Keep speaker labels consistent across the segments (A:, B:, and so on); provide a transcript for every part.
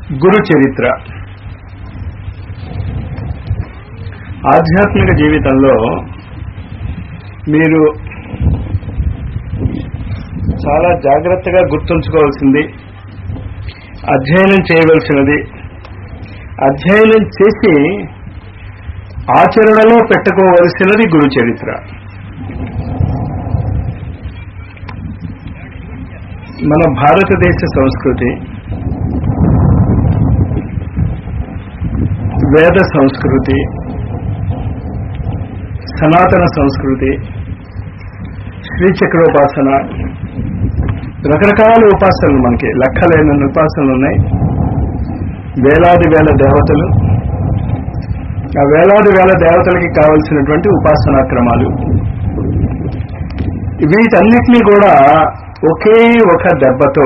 A: గురు చరిత్ర ఆధ్యాత్మిక జీవితంలో మీరు చాలా జాగ్రత్తగా గుర్తుంచుకోవాల్సింది అధ్యయనం చేయవలసినది అధ్యయనం చేసి ఆచరణలో పెట్టుకోవలసినది గురు చరిత్ర మన భారతదేశ సంస్కృతి వేద సంస్కృతి సనాతన సంస్కృతి శ్రీచక్రోపాసన రకరకాల ఉపాసనలు మనకి లెక్కలేని ఉపాసనలు ఉన్నాయి వేలాది వేల దేవతలు ఆ వేలాది వేల దేవతలకి కావలసినటువంటి ఉపాసనా క్రమాలు వీటన్నిటినీ కూడా ఒకే ఒక దెబ్బతో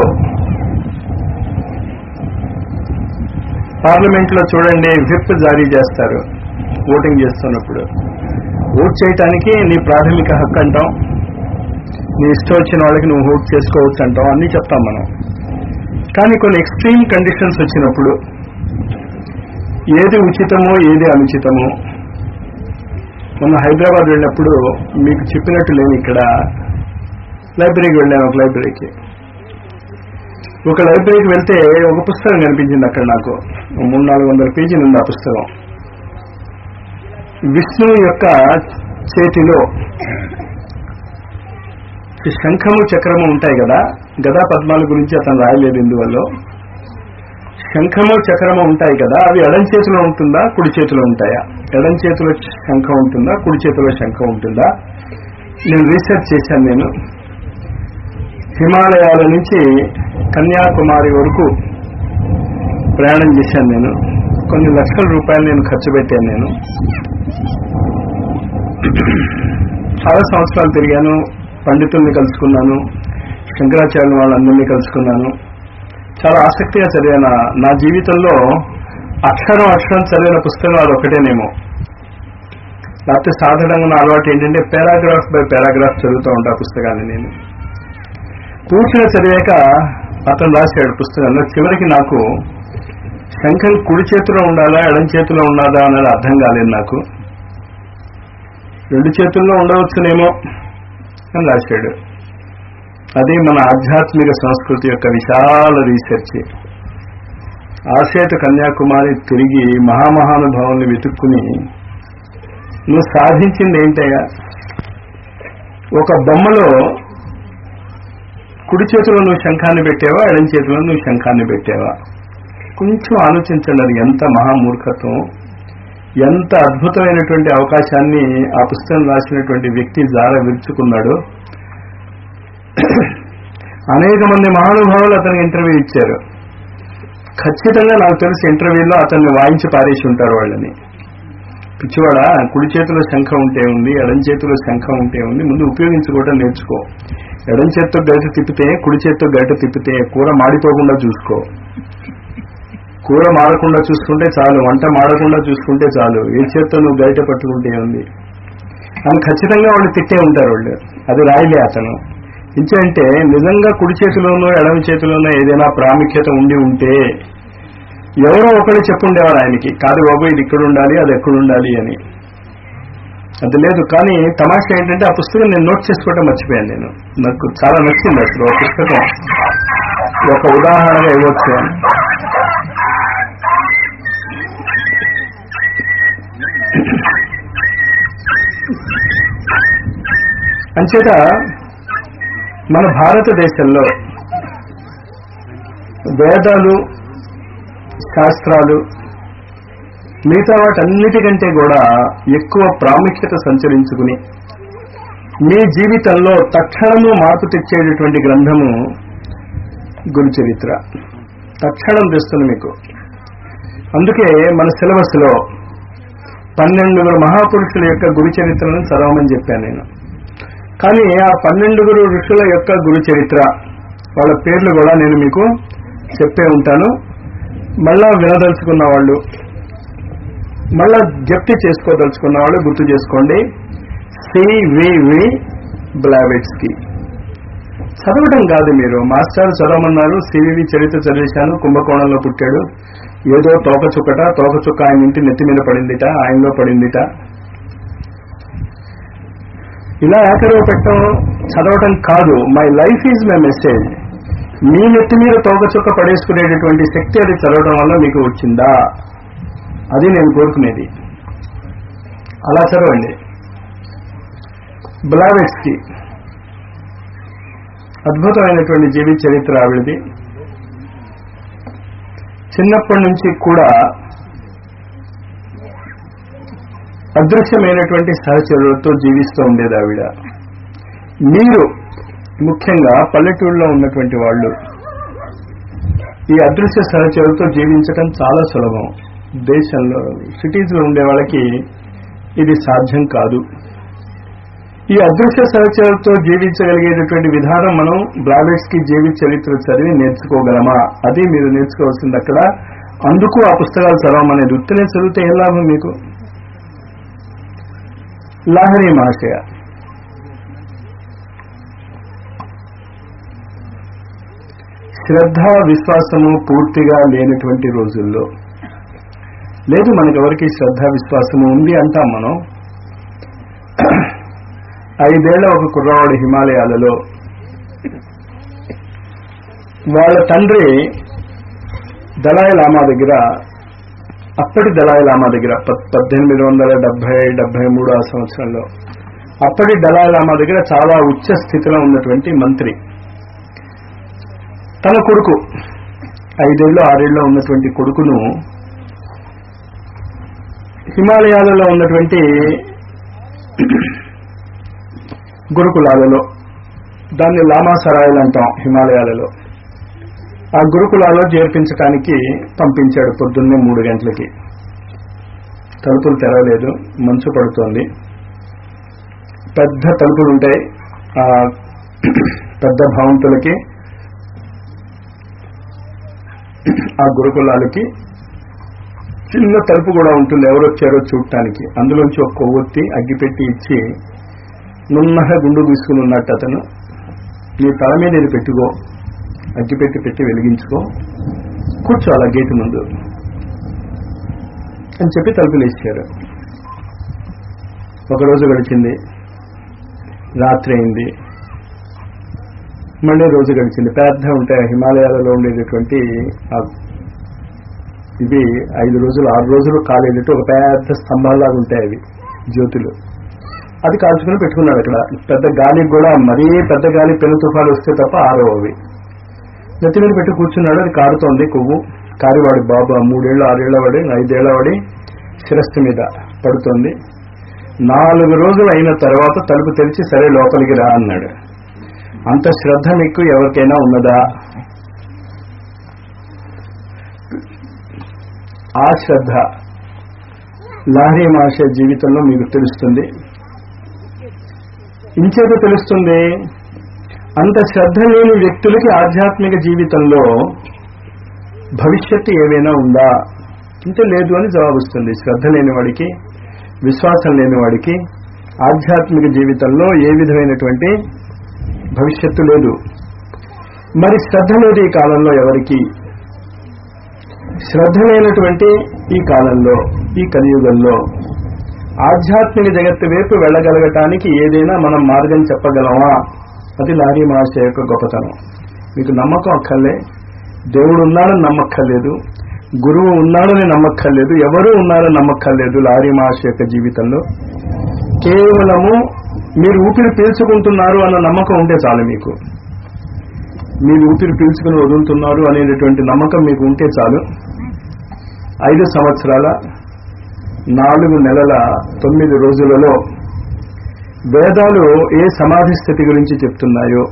A: పార్లమెంట్ లో చూడండి విప్ జారీ చేస్తారు ఓటింగ్ చేస్తున్నప్పుడు ఓట్ చేయటానికి నీ ప్రాథమిక హక్కు అంటాం నీ ఇష్టం వచ్చిన వాళ్ళకి నువ్వు ఓట్ చేసుకోవచ్చు అంటాం అన్ని చెప్తాం మనం కానీ కొన్ని ఎక్స్ట్రీమ్ కండిషన్స్ వచ్చినప్పుడు ఏది ఉచితమో ఏది అనుచితమో మొన్న హైదరాబాద్ వెళ్ళినప్పుడు మీకు చెప్పినట్టు లేని ఇక్కడ లైబ్రరీకి వెళ్ళాను ఒక లైబ్రరీకి ఒక లైబ్రరీకి వెళ్తే ఒక పుస్తకం కనిపించింది అక్కడ నాకు మూడు నాలుగు వందల పేజీలు ఉంది ఆ పుస్తకం విష్ణువు యొక్క చేతిలో శంఖము చక్రము ఉంటాయి కదా గదా పద్మాల గురించి అతను రాయలేదు ఇందువల్ల శంఖము చక్రము ఉంటాయి కదా అవి ఎడం చేతిలో ఉంటుందా కుడి చేతిలో ఉంటాయా ఎడం చేతిలో శంఖం ఉంటుందా కుడి చేతిలో శంఖం ఉంటుందా నేను రీసెర్చ్ చేశాను నేను హిమాలయాల నుంచి కన్యాకుమారి వరకు ప్రయాణం చేశాను నేను కొన్ని లక్షల రూపాయలు నేను ఖర్చు పెట్టాను నేను చాలా సంవత్సరాలు తిరిగాను పండితుల్ని కలుసుకున్నాను శంకరాచార్య వాళ్ళందరినీ కలుసుకున్నాను చాలా ఆసక్తిగా చదివాను నా జీవితంలో అక్షరం అక్షరం చదివిన పుస్తకం అది ఒకటేనేమో లేకపోతే సాధారణంగా నా అలవాటు ఏంటంటే పారాగ్రాఫ్ బై పారాగ్రాఫ్ చదువుతూ ఉంటా పుస్తకాన్ని నేను పూర్తిగా చదివాక అతను రాశాడు పుస్తకంలో చివరికి నాకు శంఖం కుడి చేతిలో ఉండాలా ఎడం చేతిలో ఉండాలా అన్నది అర్థం కాలేదు నాకు రెండు చేతుల్లో ఉండవచ్చునేమో అని రాశాడు అది మన ఆధ్యాత్మిక సంస్కృతి యొక్క విశాల రీసెర్చ్ ఆసేత కన్యాకుమారి తిరిగి మహామహానుభావుల్ని వెతుక్కుని నువ్వు సాధించింది ఏంటయ్యా ఒక బొమ్మలో కుడి చేతిలో నువ్వు శంఖాన్ని పెట్టావా ఎడం చేతిలో నువ్వు శంఖాన్ని పెట్టావా కొంచెం ఆలోచించండి అది ఎంత మహామూర్ఖత్వం ఎంత అద్భుతమైనటువంటి అవకాశాన్ని ఆ పుస్తకం రాసినటువంటి వ్యక్తి జార విరుచుకున్నాడు అనేక మంది మహానుభావులు అతనికి ఇంటర్వ్యూ ఇచ్చారు ఖచ్చితంగా నాకు తెలిసి ఇంటర్వ్యూలో అతన్ని వాయించి పారేసి ఉంటారు వాళ్ళని పిచ్చివాడ కుడి చేతిలో శంఖం ఉంటే ఉంది ఎడం చేతిలో శంఖం ఉంటే ఉంది ముందు ఉపయోగించుకోవటం నేర్చుకో ఎడం చేత్తో గరిట తిప్పితే కుడి చేత్తో గరిట తిప్పితే కూర మాడిపోకుండా చూసుకో కూర మాడకుండా చూసుకుంటే చాలు వంట మాడకుండా చూసుకుంటే చాలు ఏ చేత్తో నువ్వు గరిట పట్టుకుంటే ఉంది అని ఖచ్చితంగా వాళ్ళు తిట్టే ఉంటారు వాళ్ళు అది రాయలే అతను ఇంచేంటే నిజంగా కుడి చేతిలోనో ఎడమ చేతిలోనో ఏదైనా ప్రాముఖ్యత ఉండి ఉంటే ఎవరో ఒకరు చెప్పుండేవారు ఆయనకి కాదు బాబు ఇది ఇక్కడ ఉండాలి అది ఎక్కడ ఉండాలి అని అది లేదు కానీ తమాషా ఏంటంటే ఆ పుస్తకం నేను నోట్ చేసుకోవటం మర్చిపోయాను నేను నాకు చాలా నచ్చింది అసలు ఆ పుస్తకం ఒక ఉదాహరణగా ఇవ్వచ్చు అని అంచేత మన భారతదేశంలో వేదాలు శాస్త్రాలు మిగతా వాటన్నిటికంటే కూడా ఎక్కువ ప్రాముఖ్యత సంచరించుకుని మీ జీవితంలో తక్షణము మార్పు తెచ్చేటటువంటి గ్రంథము గురు చరిత్ర తక్షణం తెస్తుంది మీకు అందుకే మన సిలబస్ లో పన్నెండుగురు మహాపురుషుల యొక్క గురు చరిత్రను చదవమని చెప్పాను నేను కానీ ఆ పన్నెండుగురు ఋషుల యొక్క గురు చరిత్ర వాళ్ళ పేర్లు కూడా నేను మీకు చెప్పే ఉంటాను మళ్ళా వినదలుచుకున్న వాళ్ళు మళ్ళా జప్తి చేసుకోదలుచుకున్న వాళ్ళు గుర్తు చేసుకోండి సివివి బ్లావెట్స్కి చదవడం కాదు మీరు మాస్టర్ చదవమన్నారు సివివి చరిత్ర చదివేశాను కుంభకోణంలో పుట్టాడు ఏదో తోక చుక్కట తోక చుక్క ఆయన ఇంటి నెత్తి మీద పడిందిట ఆయనలో పడిందిట ఇలా ఏకరవ పెట్టడం చదవటం కాదు my life is my message మీ నెత్తి మీద తోక చుక్క పడేసుకునేటటువంటి శక్తి అది చదవడం వల్ల మీకు వచ్చిందా అది నేను కోరుకునేది అలా చదవండి బ్లావెట్స్కి అద్భుతమైనటువంటి జీవిత చరిత్ర ఆవిడది చిన్నప్పటి నుంచి కూడా అదృశ్యమైనటువంటి సహచరులతో జీవిస్తూ ఉండేది ఆవిడ మీరు ముఖ్యంగా పల్లెటూరులో ఉన్నటువంటి వాళ్ళు ఈ అదృశ్య సహచరులతో జీవించడం చాలా సులభం దేశంలో సిటీస్ లో ఉండే వాళ్ళకి ఇది సాధ్యం కాదు ఈ అదృశ్య సహచరులతో జీవించగలిగేటటువంటి విధానం మనం బ్లాబెట్స్ కి జీవిత చరిత్ర చదివి నేర్చుకోగలమా అది మీరు నేర్చుకోవాల్సింది అక్కడ అందుకు ఆ పుస్తకాలు చదవమనేది ఉత్తనే చదివితే ఏం లాభం మీకు లాహరి మహాశయ శ్రద్ధ విశ్వాసము పూర్తిగా లేనటువంటి రోజుల్లో లేదు మనకెవరికి శ్రద్ధ విశ్వాసము ఉంది అంటాం మనం ఐదేళ్ల ఒక కుర్రవాడు హిమాలయాలలో వాళ్ళ తండ్రి దళాయి లామా దగ్గర అప్పటి దళాయి లామా దగ్గర ప- పద్దెనిమిది వందల డెబ్బై డెబ్బై మూడు ఆ సంవత్సరంలో అప్పటి దళాయి లామా దగ్గర చాలా ఉచ్చ స్థితిలో ఉన్నటువంటి మంత్రి తన కొడుకు ఐదేళ్ళు ఆరేళ్ళు ఉన్నటువంటి కొడుకును హిమాలయాలలో ఉన్నటువంటి గురుకులాలలో దాన్ని లామా సరాయిలు అంటాం హిమాలయాలలో ఆ గురుకులాలో చేర్పించడానికి పంపించాడు పొద్దున్నే మూడు గంటలకి తలుపులు తెరవలేదు మంచు పడుతోంది పెద్ద తలుపులు ఉంటాయి ఆ పెద్ద భవంతులకి ఆ గురుకులాలకి చిన్న తలుపు కూడా ఉంటుంది ఎవరు వచ్చారో చూడటానికి అందులోంచి ఒక కొవ్వొత్తి అగ్గిపెట్టి ఇచ్చి నున్నగా గుండు గీసుకుని ఉన్నట్టు అతను నీ తల మీద ఇది పెట్టుకో అగ్గిపెట్టి పెట్టి వెలిగించుకో కూర్చో అలా గేటు ముందు అని చెప్పి తలుపులు ఇచ్చారు ఒకరోజు గడిచింది రాత్రి అయింది మళ్ళీ రోజు గడిచింది పెద్ద ఉంటాయి హిమాలయాలలో ఉండేటటువంటి ఆ ఇవి ఐదు రోజులు ఆరు రోజులు కాలేటట్టు ఒక పెద్ద స్తంభాల్లాగా ఉంటాయి అవి జ్యోతులు అది కాల్చుకుని పెట్టుకున్నాడు అక్కడ పెద్ద గాలికి కూడా మరీ పెద్ద గాలి పెను తుఫాలు వస్తే తప్ప ఆరో అవి నెత్తి మీద పెట్టి కూర్చున్నాడు అది కారుతోంది కొవ్వు కారివాడి బాబు ఆ మూడేళ్ళు ఆరేళ్ల వాడి ఐదేళ్ల వాడి శిరస్సు మీద పడుతోంది నాలుగు రోజులు అయిన తర్వాత తలుపు తెరిచి సరే లోపలికి రా అన్నాడు అంత శ్రద్ధ మీకు ఎవరికైనా ఉన్నదా ఆ శ్రద్ధ లాహరి మహాశయ జీవితంలో మీకు తెలుస్తుంది ఇంచేత తెలుస్తుంది అంత శ్రద్ధ లేని వ్యక్తులకి ఆధ్యాత్మిక జీవితంలో భవిష్యత్తు ఏమైనా ఉందా అంటే లేదు అని జవాబుస్తుంది శ్రద్ధ లేని వాడికి విశ్వాసం లేని వాడికి ఆధ్యాత్మిక జీవితంలో ఏ విధమైనటువంటి భవిష్యత్తు లేదు మరి శ్రద్ధ లేదు ఈ కాలంలో ఎవరికి శ్రద్ధ లేనటువంటి ఈ కాలంలో ఈ కలియుగంలో ఆధ్యాత్మిక జగత్తు వైపు వెళ్ళగలగటానికి ఏదైనా మనం మార్గం చెప్పగలమా అది లారీ మహాశయ యొక్క గొప్పతనం మీకు నమ్మకం అక్కర్లే దేవుడు ఉన్నాడని నమ్మక్కర్లేదు గురువు ఉన్నాడని నమ్మక్కర్లేదు ఎవరు ఉన్నారని నమ్మక్కర్లేదు లారీ మహాశయ యొక్క జీవితంలో కేవలము మీరు ఊపిరి పీల్చుకుంటున్నారు అన్న నమ్మకం ఉంటే చాలు మీకు మీరు ఊపిరి పీల్చుకుని వదులుతున్నారు అనేటటువంటి నమ్మకం మీకు ఉంటే చాలు ఐదు సంవత్సరాల నాలుగు నెలల తొమ్మిది రోజులలో వేదాలు ఏ సమాధి స్థితి గురించి చెప్తున్నాయో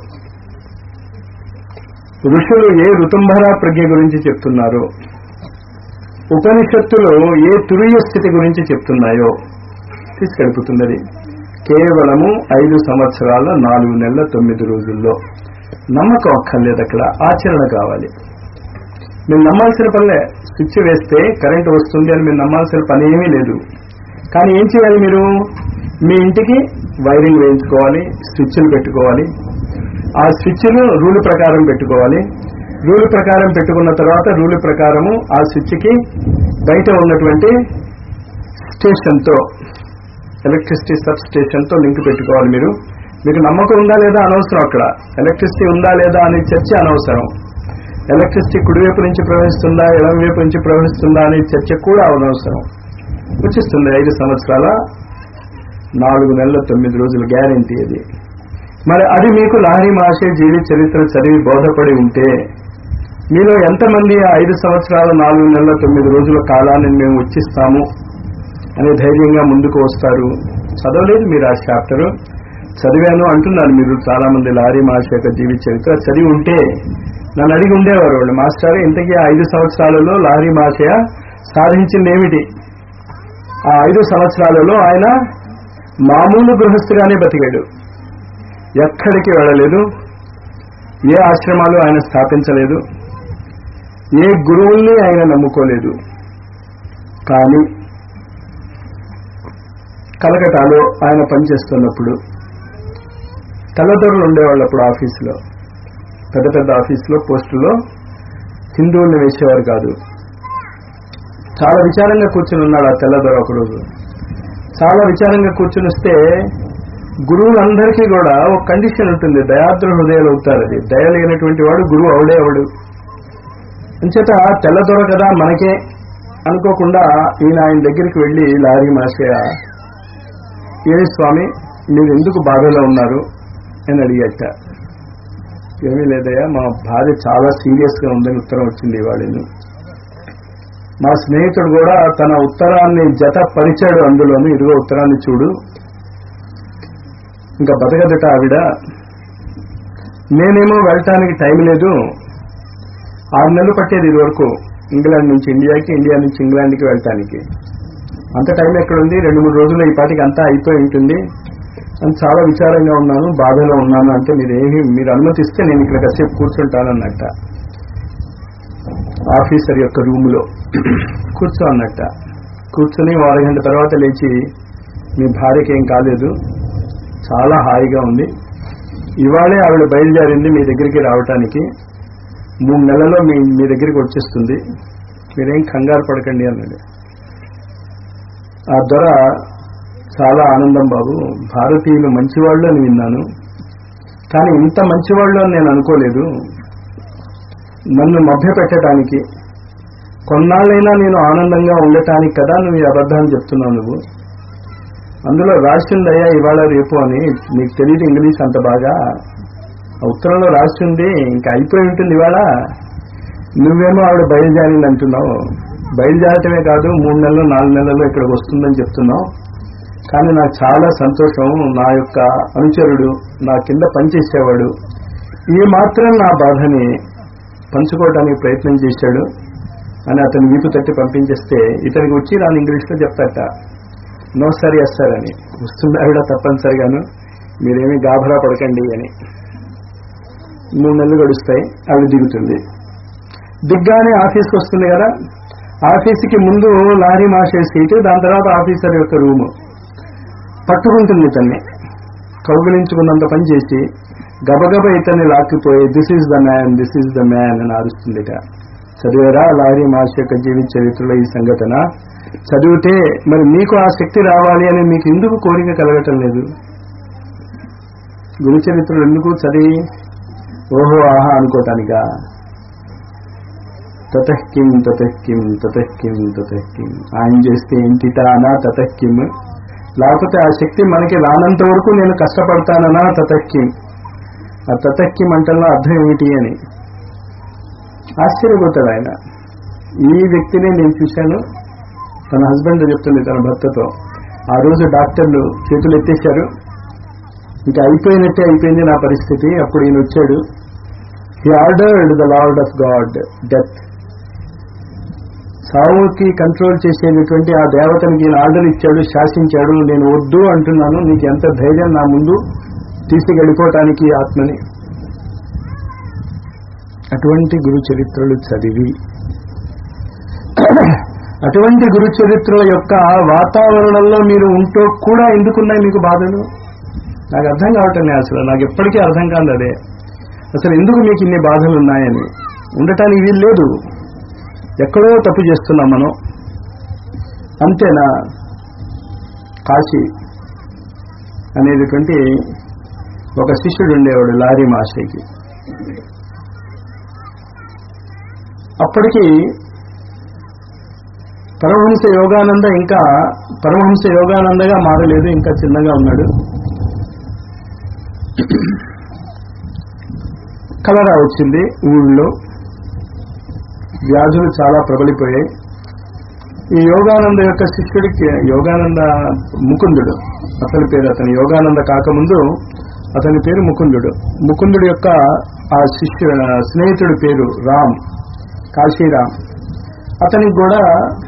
A: ఋషులు ఏ ఋతుంభర ప్రజ్ఞ గురించి చెప్తున్నారో ఉపనిషత్తులు ఏ తురియ స్థితి గురించి చెప్తున్నాయో తీసుకెళ్ళిపోతున్నది కేవలము ఐదు సంవత్సరాల నాలుగు నెలల తొమ్మిది రోజుల్లో నమ్మకం అక్కర్లేదు అక్కడ ఆచరణ కావాలి మీరు నమ్మాల్సిన పనిలే స్విచ్ వేస్తే కరెంట్ వస్తుంది అని మీరు నమ్మాల్సిన పని ఏమీ లేదు కానీ ఏం చేయాలి మీరు మీ ఇంటికి వైరింగ్ వేయించుకోవాలి స్విచ్లు పెట్టుకోవాలి ఆ స్విచ్ను రూల్ ప్రకారం పెట్టుకోవాలి రూల్ ప్రకారం పెట్టుకున్న తర్వాత రూల్ ప్రకారము ఆ స్విచ్కి బయట ఉన్నటువంటి స్టేషన్తో ఎలక్ట్రిసిటీ సబ్ స్టేషన్తో లింక్ పెట్టుకోవాలి మీరు మీకు నమ్మకం ఉందా లేదా అనవసరం అక్కడ ఎలక్ట్రిసిటీ ఉందా లేదా అనే చర్చ అనవసరం ఎలక్ట్రిసిటీ కుడివైపు నుంచి ప్రవహిస్తుందా ఎడమ వైపు నుంచి ప్రవహిస్తుందా అనే చర్చ కూడా అనవసరం వచ్చిస్తుంది ఐదు సంవత్సరాల నాలుగు నెలల తొమ్మిది రోజుల గ్యారంటీ అది మరి అది మీకు లారీ మాసే జీవి చరిత్ర చదివి బోధపడి ఉంటే మీలో ఎంతమంది ఆ ఐదు సంవత్సరాల నాలుగు నెలల తొమ్మిది రోజుల కాలాన్ని మేము వచ్చిస్తాము అనే ధైర్యంగా ముందుకు వస్తారు చదవలేదు మీరు ఆ చాప్టర్ చదివాను అంటున్నారు మీరు చాలా మంది లారీ మాస్ యొక్క జీవిత చరిత్ర చదివి ఉంటే నన్ను అడిగి ఉండేవారు వాళ్ళు మాస్టర్ ఇంతకీ ఆ ఐదు సంవత్సరాలలో లారీ మాషయ సాధించింది ఏమిటి ఆ ఐదు సంవత్సరాలలో ఆయన మామూలు గృహస్థుగానే బతికాడు ఎక్కడికి వెళ్ళలేదు ఏ ఆశ్రమాలు ఆయన స్థాపించలేదు ఏ గురువుల్ని ఆయన నమ్ముకోలేదు కానీ కలకటాలో ఆయన పనిచేస్తున్నప్పుడు తెల్లదొరలు ఉండేవాళ్ళు అప్పుడు ఆఫీసులో పెద్ద పెద్ద ఆఫీసులో పోస్టులో హిందువుల్ని వేసేవారు కాదు చాలా విచారంగా కూర్చుని ఉన్నాడు ఆ తెల్లదొర ఒకరోజు చాలా విచారంగా కూర్చుని వస్తే గురువులందరికీ కూడా ఒక కండిషన్ ఉంటుంది దయాద్ర హృదయాలు అవుతారు అది దయ లేనటువంటి వాడు గురువు అవడే అవడు అంచేత తెల్లదొర కదా మనకే అనుకోకుండా ఈయన ఆయన దగ్గరికి వెళ్ళి లారీ మాషయ ఏ స్వామి మీరు ఎందుకు బాధలో ఉన్నారు అని అడిగట ఏమీ లేదయ్యా మా భార్య చాలా సీరియస్ గా ఉందని ఉత్తరం వచ్చింది ఇవాళను మా స్నేహితుడు కూడా తన ఉత్తరాన్ని జత పరిచాడు అందులోను ఇదిగో ఉత్తరాన్ని చూడు ఇంకా బతకదట ఆవిడ నేనేమో వెళ్ళటానికి టైం లేదు ఆరు నెలలు పట్టేది ఇది వరకు ఇంగ్లాండ్ నుంచి ఇండియాకి ఇండియా నుంచి ఇంగ్లాండ్కి వెళ్ళటానికి అంత టైం ఎక్కడుంది రెండు మూడు రోజులు ఈ పాటికి అంతా అయిపోయి ఉంటుంది అని చాలా విచారంగా ఉన్నాను బాధలో ఉన్నాను అంటే మీరు ఏమి మీరు అనుమతిస్తే నేను ఇక్కడ కాసేపు కూర్చుంటానన్నట్ట ఆఫీసర్ యొక్క రూములో కూర్చో అన్నట్ట కూర్చొని ఓ అరగంట తర్వాత లేచి మీ భార్యకి ఏం కాలేదు చాలా హాయిగా ఉంది ఇవాళే ఆవిడ బయలుదేరింది మీ దగ్గరికి రావటానికి మూడు నెలల్లో మీ మీ దగ్గరికి వచ్చేస్తుంది మీరేం కంగారు పడకండి అన్నాడు ఆ దొర చాలా ఆనందం బాబు భారతీయులు మంచివాళ్ళు అని విన్నాను కానీ ఇంత మంచివాళ్ళు అని నేను అనుకోలేదు నన్ను మభ్యపెట్టడానికి కొన్నాళ్ళైనా నేను ఆనందంగా ఉండటానికి కదా నువ్వు ఈ అబద్ధాన్ని చెప్తున్నావు నువ్వు అందులో రాసిందయ్యా ఇవాళ రేపు అని నీకు తెలియదు ఇంగ్లీష్ అంత బాగా ఆ ఉత్తరంలో రాసింది ఇంకా అయిపోయి ఉంటుంది ఇవాళ నువ్వేమో ఆవిడ బయలుదేరింది అంటున్నావు బయలుదేరటమే కాదు మూడు నెలలు నాలుగు నెలల్లో ఇక్కడికి వస్తుందని చెప్తున్నావు కానీ నాకు చాలా సంతోషం నా యొక్క అనుచరుడు నా కింద పనిచేసేవాడు ఈ మాత్రం నా బాధని పంచుకోవడానికి ప్రయత్నం చేశాడు అని అతను వీపు తట్టి పంపించేస్తే ఇతనికి వచ్చి రాని ఇంగ్లీష్లో చెప్తాట నో సార్ ఎస్ సార్ అని వస్తుంది ఆవిడ తప్పనిసరిగాను మీరేమీ గాభరా పడకండి అని మూడు నెలలు గడుస్తాయి ఆవిడ దిగుతుంది దిగ్గానే ఆఫీస్కి వస్తుంది కదా ఆఫీస్కి ముందు లారీ మాషే సీటు దాని తర్వాత ఆఫీసర్ యొక్క రూము పట్టుకుంటుంది ఇతన్ని కౌగిలించుకున్నంత పని చేసి గబగబ ఇతన్ని లాక్కిపోయి this is the man this is the man అని అరుస్తుందిట చదివారా లారీ మాస్ యొక్క జీవిత చరిత్రలో ఈ సంఘటన చదివితే మరి మీకు ఆ శక్తి రావాలి అని మీకు ఎందుకు కోరిక కలగటం లేదు గురు చరిత్రలు ఎందుకు చదివి ఓహో ఆహా అనుకోటానికా తతఃకిం తతఃకిం తతఃకిం తతఃకిం ఆయన చేస్తే ఏంటిటా అనా తతఃకిం లేకపోతే ఆ శక్తి మనకి రానంత వరకు నేను కష్టపడతాననా తతక్కిం ఆ తతక్కిం అంటల్లో అర్థం ఏమిటి అని ఆశ్చర్యపోతాడు ఆయన ఈ వ్యక్తిని నేను చూశాను తన హస్బెండ్ చెప్తుంది తన భర్తతో ఆ రోజు డాక్టర్లు చేతులు ఎత్తేశారు ఇంకా అయిపోయినట్టే అయిపోయింది నా పరిస్థితి అప్పుడు ఈయన వచ్చాడు he ordered the lord of god death సావుకి కంట్రోల్ చేసేటటువంటి ఆ దేవతనికి ఈయన ఆర్డర్ ఇచ్చాడు శాసించాడు నేను వద్దు అంటున్నాను నీకు ఎంత ధైర్యం నా ముందు తీసుకెళ్ళిపోవటానికి ఈ ఆత్మని అటువంటి గురు చరిత్రలు చదివి అటువంటి గురు చరిత్రల యొక్క వాతావరణంలో మీరు ఉంటూ కూడా ఎందుకున్నాయి మీకు బాధలు నాకు అర్థం కావటం లేదు అసలు నాకు ఎప్పటికీ అర్థం కాదు అదే అసలు ఎందుకు మీకు ఇన్ని బాధలు ఉన్నాయని ఉండటానికి వీలు లేదు ఎక్కడో తప్పు చేస్తున్నాం మనం అంతేనా కాశీ అనేటటువంటి ఒక శిష్యుడు ఉండేవాడు లారీ మాస్టర్కి అప్పటికి పరమహంస యోగానంద ఇంకా పరమహంస యోగానందగా మారలేదు ఇంకా చిన్నగా ఉన్నాడు కలరా వచ్చింది ఊళ్ళో వ్యాధులు చాలా ప్రబలిపోయాయి ఈ యోగానంద యొక్క శిష్యుడికి యోగానంద ముకుందుడు అతని పేరు అతని యోగానంద కాకముందు అతని పేరు ముకుందుడు ముకుందుడు యొక్క ఆ శిష్యు స్నేహితుడి పేరు రామ్ కాశీరామ్ అతనికి కూడా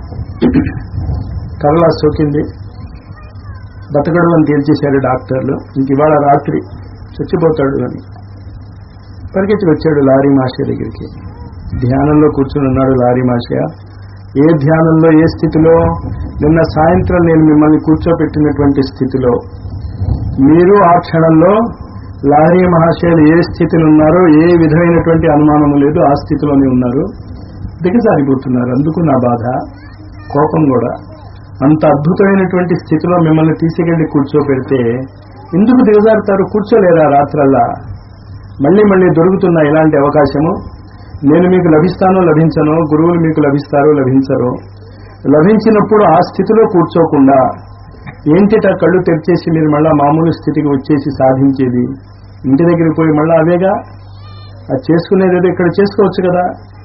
A: కరలా సోకింది బతకడు అని తేల్చేశారు డాక్టర్లు ఇంక ఇవాళ రాత్రి చచ్చిపోతాడు అని పరిగెత్తి వచ్చాడు లారీ మాషియా దగ్గరికి ధ్యానంలో కూర్చుని ఉన్నాడు లారీ మాషియా ఏ ధ్యానంలో ఏ స్థితిలో నిన్న సాయంత్రం నేను మిమ్మల్ని కూర్చోపెట్టినటువంటి స్థితిలో మీరు ఆ క్షణంలో లారీ మహాశయులు ఏ స్థితిలో ఉన్నారో ఏ విధమైనటువంటి అనుమానము లేదు ఆ స్థితిలోనే ఉన్నారు దిగజారిపోతున్నారు అందుకు నా బాధ కోపం కూడా అంత అద్భుతమైనటువంటి స్థితిలో మిమ్మల్ని తీసుకెళ్లి కూర్చోపెడితే ఎందుకు దిగజారుతారు కూర్చోలేరా రాత్రల్లా మళ్ళీ మళ్ళీ దొరుకుతున్న ఇలాంటి అవకాశము నేను మీకు లభిస్తానో లభించను గురువులు మీకు లభిస్తారో లభించరు లభించినప్పుడు ఆ స్థితిలో కూర్చోకుండా ఏంటిట కళ్ళు తెరిచేసి మీరు మళ్ళా మామూలు స్థితికి వచ్చేసి సాధించేది ఇంటి దగ్గరికి పోయి మళ్ళా అవేగా అది చేసుకునేది ఏదో ఇక్కడ చేసుకోవచ్చు కదా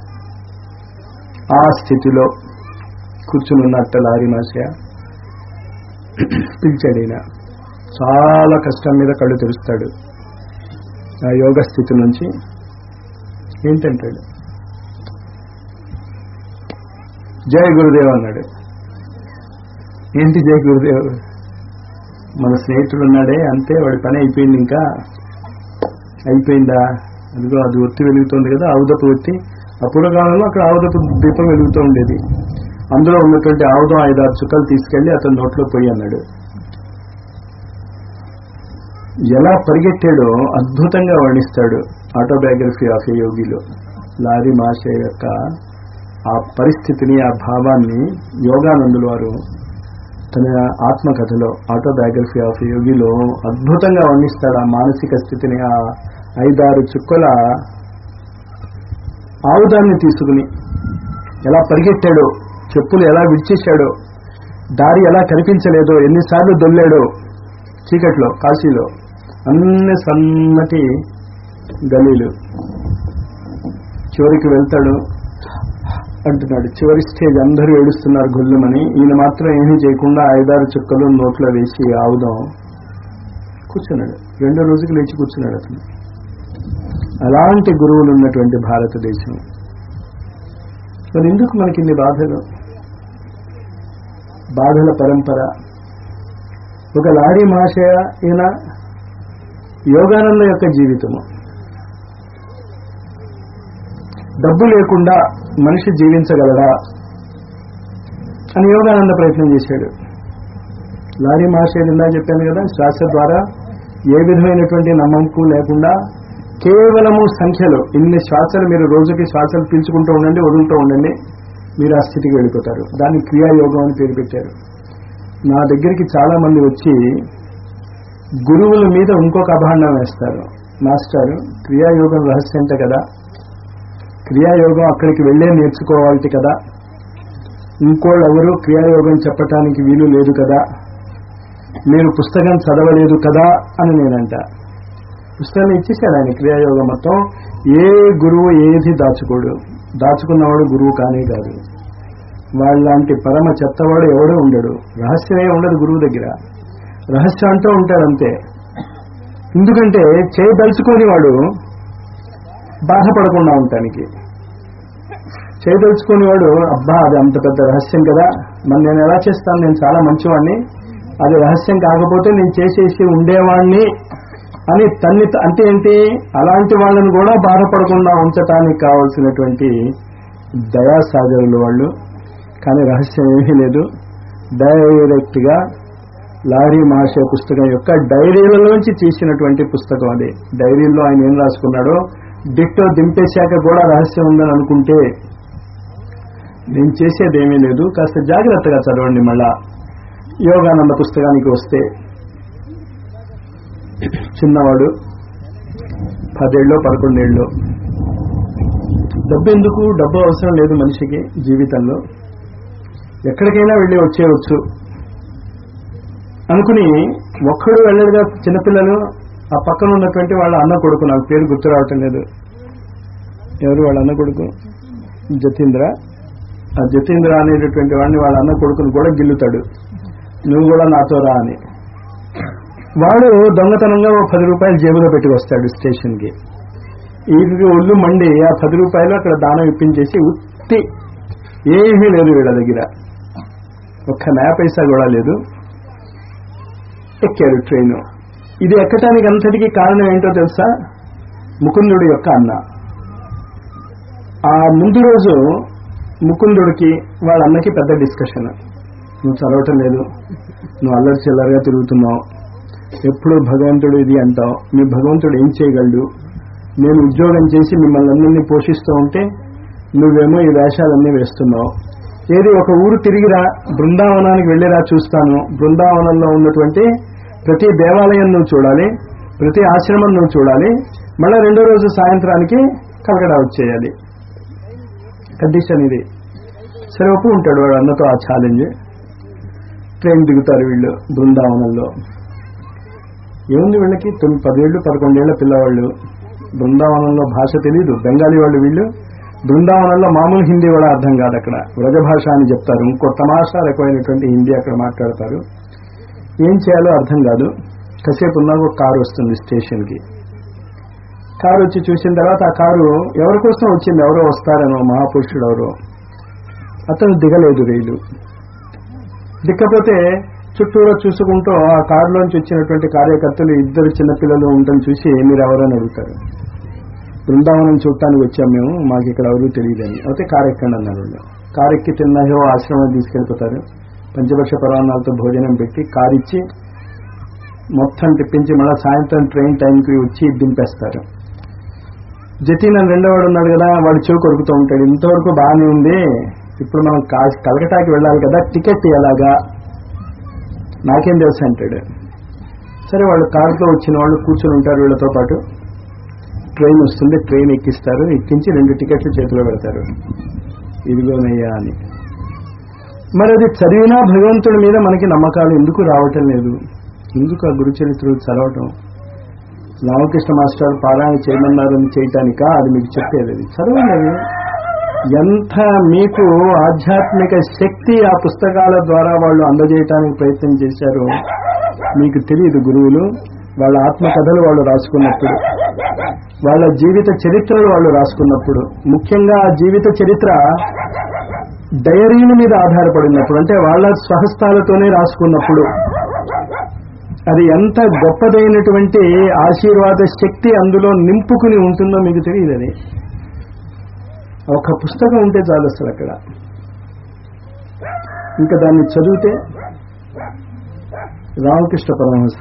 A: ఆ స్థితిలో కూర్చుని ఉన్నట్ట లారీ మాసయ పిలిచాడు ఈయన చాలా కష్టం మీద కళ్ళు తెరుస్తాడు ఆ యోగ స్థితి నుంచి ఏంటంటాడు జయ గురుదేవ్ అన్నాడు ఏంటి జయ గురుదేవ్ మన స్నేహితుడు ఉన్నాడే అంతే వాడి పని అయిపోయింది ఇంకా అయిపోయిందా అదిగో అది ఒత్తి వెలుగుతుంది కదా ఆవుదపు ఒత్తి అప్పుడు కాలంలో అక్కడ ఆవుదపు దీపం వెలుగుతూ ఉండేది అందులో ఉన్నటువంటి ఆవుదం ఐదారు చుక్కలు తీసుకెళ్లి అతని నోట్లో పోయి అన్నాడు ఎలా పరిగెట్టాడో అద్భుతంగా వర్ణిస్తాడు ఆటోబయోగ్రఫీ ఆఫ్ ఏ యోగిలో లారీ మాషే యొక్క ఆ పరిస్థితిని ఆ భావాన్ని యోగానందుల వారు తన ఆత్మకథలో ఆటోబయోగ్రఫీ ఆఫ్ ఏ యోగిలో అద్భుతంగా వర్ణిస్తాడు ఆ మానసిక స్థితిని ఆ ఐదారు చుక్కల ఆయుధాన్ని తీసుకుని ఎలా పరిగెట్టాడో చెప్పులు ఎలా విడిచేశాడో దారి ఎలా కనిపించలేదో ఎన్నిసార్లు దొల్లాడో చీకట్లో కాశీలో అన్ని సన్నటి గలీలు చివరికి వెళ్తాడు అంటున్నాడు చివరి స్టేజ్ అందరూ ఏడుస్తున్నారు గొల్లుమని ఈయన మాత్రం ఏమీ చేయకుండా ఐదారు చుక్కలు నోట్లో వేసి ఆవుదాం కూర్చున్నాడు రెండో రోజుకి లేచి కూర్చున్నాడు అతను అలాంటి గురువులు ఉన్నటువంటి భారతదేశం మరి ఎందుకు మనకి ఇన్ని బాధలు బాధల పరంపర ఒక లారీ మాషయ ఈయన యోగానంద యొక్క జీవితము డబ్బు లేకుండా మనిషి జీవించగలడా అని యోగానంద ప్రయత్నం చేశాడు లారీ మాషయ్య ఇందా చెప్పాను కదా శ్వాస ద్వారా ఏ విధమైనటువంటి నమ్మకం లేకుండా కేవలము సంఖ్యలో ఇన్ని శ్వాసలు మీరు రోజుకి శ్వాసలు పీల్చుకుంటూ ఉండండి వదులుతూ ఉండండి మీరు ఆ స్థితికి వెళ్ళిపోతారు దాన్ని క్రియాయోగం అని పేరు పెట్టారు నా దగ్గరికి చాలా మంది వచ్చి గురువుల మీద ఇంకొక అభాండం వేస్తారు మాస్టర్ క్రియాయోగం రహస్యంట కదా క్రియాయోగం అక్కడికి వెళ్ళే నేర్చుకోవాలి కదా ఇంకోళ్ళు ఎవరు క్రియాయోగం చెప్పటానికి వీలు లేదు కదా మీరు పుస్తకం చదవలేదు కదా అని నేనంట పుస్తకాన్ని ఇచ్చేసాడు ఆయన క్రియాయోగం మొత్తం ఏ గురువు ఏది దాచుకోడు దాచుకున్నవాడు గురువు కానే కాదు వాళ్ళలాంటి పరమ చెత్తవాడు ఎవడో ఉండడు రహస్యమే ఉండదు గురువు దగ్గర రహస్యం అంటూ ఉంటాడు అంతే ఎందుకంటే చేయదలుచుకొని వాడు బాధపడకుండా ఉండటానికి చేయదలుచుకుని వాడు అబ్బా అది అంత పెద్ద రహస్యం కదా మరి నేను ఎలా చేస్తాను నేను చాలా మంచివాడిని అది రహస్యం కాకపోతే నేను చేసేసి ఉండేవాడిని అని తన్ని అంటే ఏంటి అలాంటి వాళ్ళని కూడా బాధపడకుండా ఉంచటానికి కావాల్సినటువంటి దయాసాగరులు వాళ్ళు కానీ రహస్యం ఏమీ లేదు డైరెక్ట్ గా లారీ మాషే పుస్తకం యొక్క డైరీలలోంచి తీసినటువంటి పుస్తకం అది డైరీల్లో ఆయన ఏం రాసుకున్నాడో దిట్టో దింపేశాక కూడా రహస్యం ఉందని అనుకుంటే నేను చేసేది ఏమీ లేదు కాస్త జాగ్రత్తగా చదవండి మళ్ళా యోగానంద పుస్తకానికి వస్తే చిన్నవాడు పదేళ్ళు పదకొండేళ్ళు డబ్బు ఎందుకు డబ్బు అవసరం లేదు మనిషికి జీవితంలో ఎక్కడికైనా వెళ్ళి వచ్చేయవచ్చు అనుకుని ఒక్కడు వెళ్ళడుగా చిన్నపిల్లలు ఆ పక్కన ఉన్నటువంటి వాళ్ళ అన్న కొడుకు నాకు పేరు గుర్తు రావటం లేదు ఎవరు వాళ్ళ అన్న కొడుకు జతీంద్ర ఆ జతీంద్ర అనేటటువంటి వాడిని వాళ్ళ అన్న కొడుకుని కూడా గిల్లుతాడు నువ్వు కూడా నాతో రా అని వాడు దొంగతనంగా ఓ పది రూపాయలు జేబులో పెట్టి వస్తాడు స్టేషన్కి ఈ ఒళ్ళు మండి ఆ పది రూపాయలు అక్కడ దానం ఇప్పించేసి ఉత్తి ఏమీ లేదు వీళ్ళ దగ్గర ఒక్క నయా పైసా కూడా లేదు ఎక్కారు ట్రైన్ ఇది ఎక్కటానికి అంతటికీ కారణం ఏంటో తెలుసా ముకుందుడి యొక్క అన్న ఆ ముందు రోజు ముకుందుడికి వాళ్ళ అన్నకి పెద్ద డిస్కషన్ నువ్వు చదవటం లేదు నువ్వు అల్లరి చిల్లరగా తిరుగుతున్నావు ఎప్పుడు భగవంతుడు ఇది అంటావు మీ భగవంతుడు ఏం చేయగలడు నేను ఉద్యోగం చేసి మిమ్మల్ని అందరినీ పోషిస్తూ ఉంటే నువ్వేమో ఈ వేషాలన్నీ వేస్తున్నావు ఏది ఒక ఊరు తిరిగిరా బృందావనానికి వెళ్ళిరా చూస్తాను బృందావనంలో ఉన్నటువంటి ప్రతి దేవాలయం నువ్వు చూడాలి ప్రతి ఆశ్రమం నువ్వు చూడాలి మళ్ళీ రెండో రోజు సాయంత్రానికి కలకడా వచ్చేయాలి కండిషన్ ఇది సరే ఒప్పు ఉంటాడు వాడు అన్నతో ఆ ఛాలెంజ్ ట్రైన్ దిగుతారు వీళ్ళు బృందావనంలో ఏముంది వీళ్ళకి తొమ్మిది పదేళ్ళు పదకొండేళ్ల పిల్లవాళ్ళు బృందావనంలో భాష తెలియదు బెంగాలీ వాళ్ళు వీళ్ళు బృందావనంలో మామూలు హిందీ కూడా అర్థం కాదు అక్కడ వ్రజ భాష అని చెప్తారు ఇంకో తమాషా రకమైనటువంటి హిందీ అక్కడ మాట్లాడతారు ఏం చేయాలో అర్థం కాదు కాసేపు ఉన్నాక ఒక కారు వస్తుంది స్టేషన్కి కారు వచ్చి చూసిన తర్వాత ఆ కారు ఎవరి కోసం వచ్చింది ఎవరో వస్తారనో మహాపురుషుడు ఎవరో అతను దిగలేదు రైలు దిక్కపోతే చుట్టూరా చూసుకుంటూ ఆ కారులోంచి వచ్చినటువంటి కార్యకర్తలు ఇద్దరు చిన్నపిల్లలు ఉండటం చూసి మీరు ఎవరని అడుగుతారు బృందావనం చూడటానికి వచ్చాం మేము మాకు ఇక్కడ ఎవరు తెలియదని అయితే కారు ఎక్కండి అన్నారు వాళ్ళు కారు ఎక్కి తిన్నాయో ఆశ్రమం తీసుకెళ్ళిపోతారు పంచపక్ష పరమాణాలతో భోజనం పెట్టి కారు ఇచ్చి మొత్తం తిప్పించి మళ్ళీ సాయంత్రం ట్రైన్ టైంకి వచ్చి దింపేస్తారు జతీన్ అని రెండో వాడు ఉన్నాడు కదా వాడు చెవు కొరుకుతూ ఉంటాడు ఇంతవరకు బాగానే ఉంది ఇప్పుడు మనం కా- కలకటాకి వెళ్ళాలి కదా టికెట్ ఎలాగా నాకేం తెలుసు అంటాడు సరే వాళ్ళు కారుతో వచ్చిన వాళ్ళు కూర్చొని ఉంటారు వీళ్ళతో పాటు ట్రైన్ వస్తుంది ట్రైన్ ఎక్కిస్తారు ఎక్కించి రెండు టికెట్లు చేతిలో పెడతారు ఇదిగోనయ్యా అని మరి అది చదివినా భగవంతుడి మీద మనకి నమ్మకాలు ఎందుకు రావటం లేదు ఎందుకు ఆ గురు చరిత్రలు చదవటం రామకృష్ణ మాస్టర్ పారాయణ చేయమన్నారని చేయటానికా అది మీకు చెప్పేది అది చదవండి అది. ఎంత మీకు ఆధ్యాత్మిక శక్తి ఆ పుస్తకాల ద్వారా వాళ్ళు అందజేయటానికి ప్రయత్నం చేశారో మీకు తెలియదు గురువులు వాళ్ళ ఆత్మకథలు వాళ్ళు రాసుకున్నప్పుడు వాళ్ళ జీవిత చరిత్రలు వాళ్ళు రాసుకున్నప్పుడు ముఖ్యంగా ఆ జీవిత చరిత్ర డైరీల మీద ఆధారపడినప్పుడు అంటే వాళ్ళ స్వహస్తాలతోనే రాసుకున్నప్పుడు అది ఎంత గొప్పదైనటువంటి ఆశీర్వాద శక్తి అందులో నింపుకుని ఉంటుందో మీకు తెలియదు అది ఒక పుస్తకం ఉంటే చాలు అసలు అక్కడ ఇంకా దాన్ని చదివితే రామకృష్ణ పరమహంస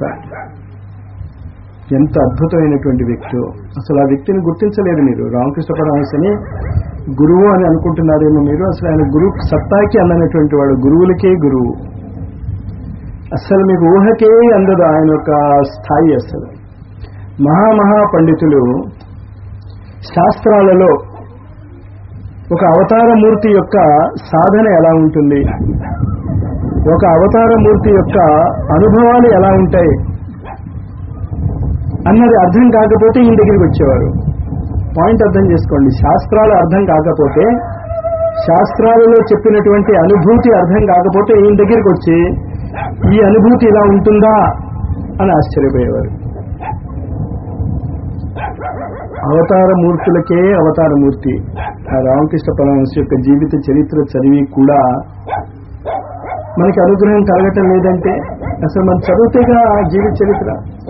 A: ఎంత అద్భుతమైనటువంటి వ్యక్తి అసలు ఆ వ్యక్తిని గుర్తించలేదు మీరు రామకృష్ణ పరమహంసని గురువు అని అనుకుంటున్నారేమో మీరు అసలు ఆయన గురువు సత్తాకి అందనటువంటి వాడు గురువులకే గురువు అసలు మీకు ఊహకే అందదు ఆయన యొక్క స్థాయి అసలు మహామహా పండితులు శాస్త్రాలలో ఒక అవతార మూర్తి యొక్క సాధన ఎలా ఉంటుంది ఒక అవతార మూర్తి యొక్క అనుభవాలు ఎలా ఉంటాయి అన్నది అర్థం కాకపోతే ఈయన దగ్గరికి వచ్చేవారు పాయింట్ అర్థం చేసుకోండి శాస్త్రాలు అర్థం కాకపోతే శాస్త్రాలలో చెప్పినటువంటి అనుభూతి అర్థం కాకపోతే ఈయన దగ్గరికి వచ్చి ఈ అనుభూతి ఇలా ఉంటుందా అని ఆశ్చర్యపోయేవారు అవతార మూర్తులకే అవతార మూర్తి ఆ రామకృష్ణ పరమహంస యొక్క జీవిత చరిత్ర చదివి కూడా మనకి అనుగ్రహం కలగటం లేదంటే అసలు మనం చదివితేగా ఆ జీవిత చరిత్ర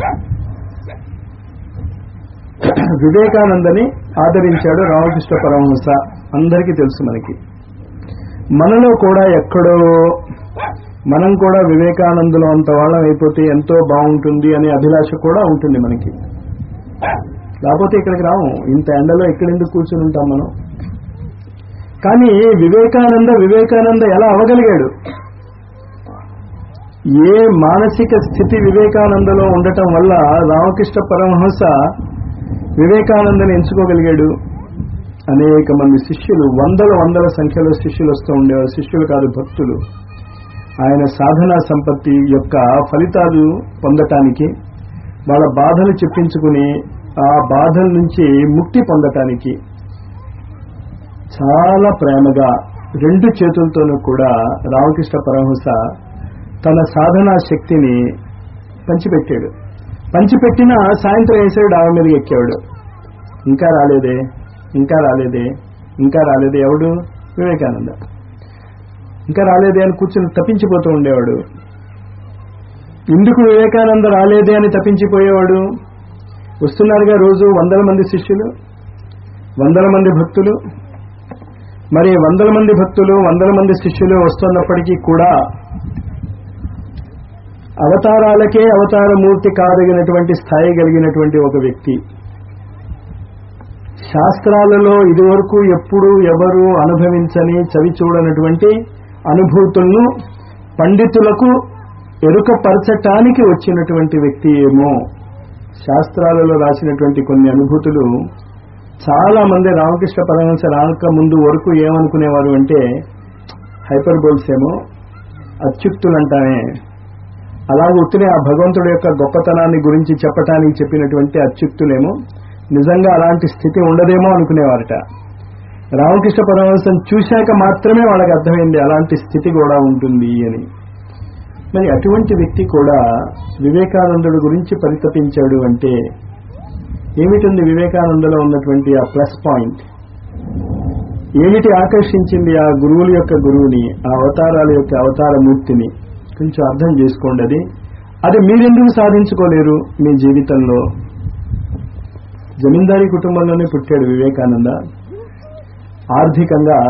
A: వివేకానందని ఆదరించాడు రామకృష్ణ పరమహంస అందరికీ తెలుసు మనకి మనలో కూడా ఎక్కడో మనం కూడా వివేకానందులో అంత వాళ్ళం అయిపోతే ఎంతో బాగుంటుంది అనే అభిలాష కూడా ఉంటుంది మనకి లేకపోతే ఇక్కడికి రాము ఇంత ఎండలో ఎక్కడెందుకు కూర్చుని ఉంటాం మనం కానీ వివేకానంద వివేకానంద ఎలా అవ్వగలిగాడు ఏ మానసిక స్థితి వివేకానందలో ఉండటం వల్ల రామకృష్ణ పరమహంస వివేకానందని ఎంచుకోగలిగాడు అనేక మంది శిష్యులు వందల వందల సంఖ్యలో శిష్యులు వస్తూ ఉండేవారు శిష్యులు కాదు భక్తులు ఆయన సాధనా సంపత్తి యొక్క ఫలితాలు పొందటానికి వాళ్ళ బాధలు చెప్పించుకుని ఆ బాధల నుంచి ముక్తి పొందటానికి చాలా ప్రేమగా రెండు చేతులతోనూ కూడా రామకృష్ణ పరమహంస తన సాధనా శక్తిని పంచిపెట్టాడు పంచిపెట్టిన సాయంత్రం వేసాడు డాబా మీదకి ఎక్కాడు ఇంకా రాలేదే ఇంకా రాలేదే ఇంకా రాలేదే ఎవడు వివేకానంద ఇంకా రాలేదే అని కూర్చొని తప్పించిపోతూ ఉండేవాడు ఎందుకు వివేకానంద రాలేదే అని తప్పించిపోయేవాడు వస్తున్నారుగా రోజు వందల మంది శిష్యులు వందల మంది భక్తులు మరి వందల మంది భక్తులు వందల మంది శిష్యులు వస్తున్నప్పటికీ కూడా అవతారాలకే అవతారమూర్తి కాదగినటువంటి స్థాయి కలిగినటువంటి ఒక వ్యక్తి శాస్త్రాలలో ఇదివరకు ఎప్పుడు ఎవరు అనుభవించని చవి చూడనటువంటి అనుభూతులను పండితులకు ఎరుకపరచటానికి వచ్చినటువంటి వ్యక్తి ఏమో శాస్త్రాలలో రాసినటువంటి కొన్ని అనుభూతులు చాలా మంది రామకృష్ణ పరమహంస రాక ముందు వరకు ఏమనుకునేవారు అంటే హైపర్బోల్స్ ఏమో అత్యుక్తులు అంటానే అలాగే ఉత్తినే ఆ భగవంతుడి యొక్క గొప్పతనాన్ని గురించి చెప్పటానికి చెప్పినటువంటి అత్యుక్తులేమో నిజంగా అలాంటి స్థితి ఉండదేమో అనుకునేవారట రామకృష్ణ పరమహంసం చూశాక మాత్రమే వాళ్ళకి అర్థమైంది అలాంటి స్థితి కూడా ఉంటుంది అని మరి అటువంటి వ్యక్తి కూడా వివేకానందుడు గురించి పరితపించాడు అంటే ఏమిటుంది వివేకానందలో ఉన్నటువంటి ఆ ప్లస్ పాయింట్ ఏమిటి ఆకర్షించింది ఆ గురువుల యొక్క గురువుని ఆ అవతారాల యొక్క అవతార మూర్తిని కొంచెం అర్థం చేసుకోండి అది అది మీరెందుకు సాధించుకోలేరు మీ జీవితంలో జమీందారీ కుటుంబంలోనే పుట్టాడు వివేకానంద ఆర్థికంగా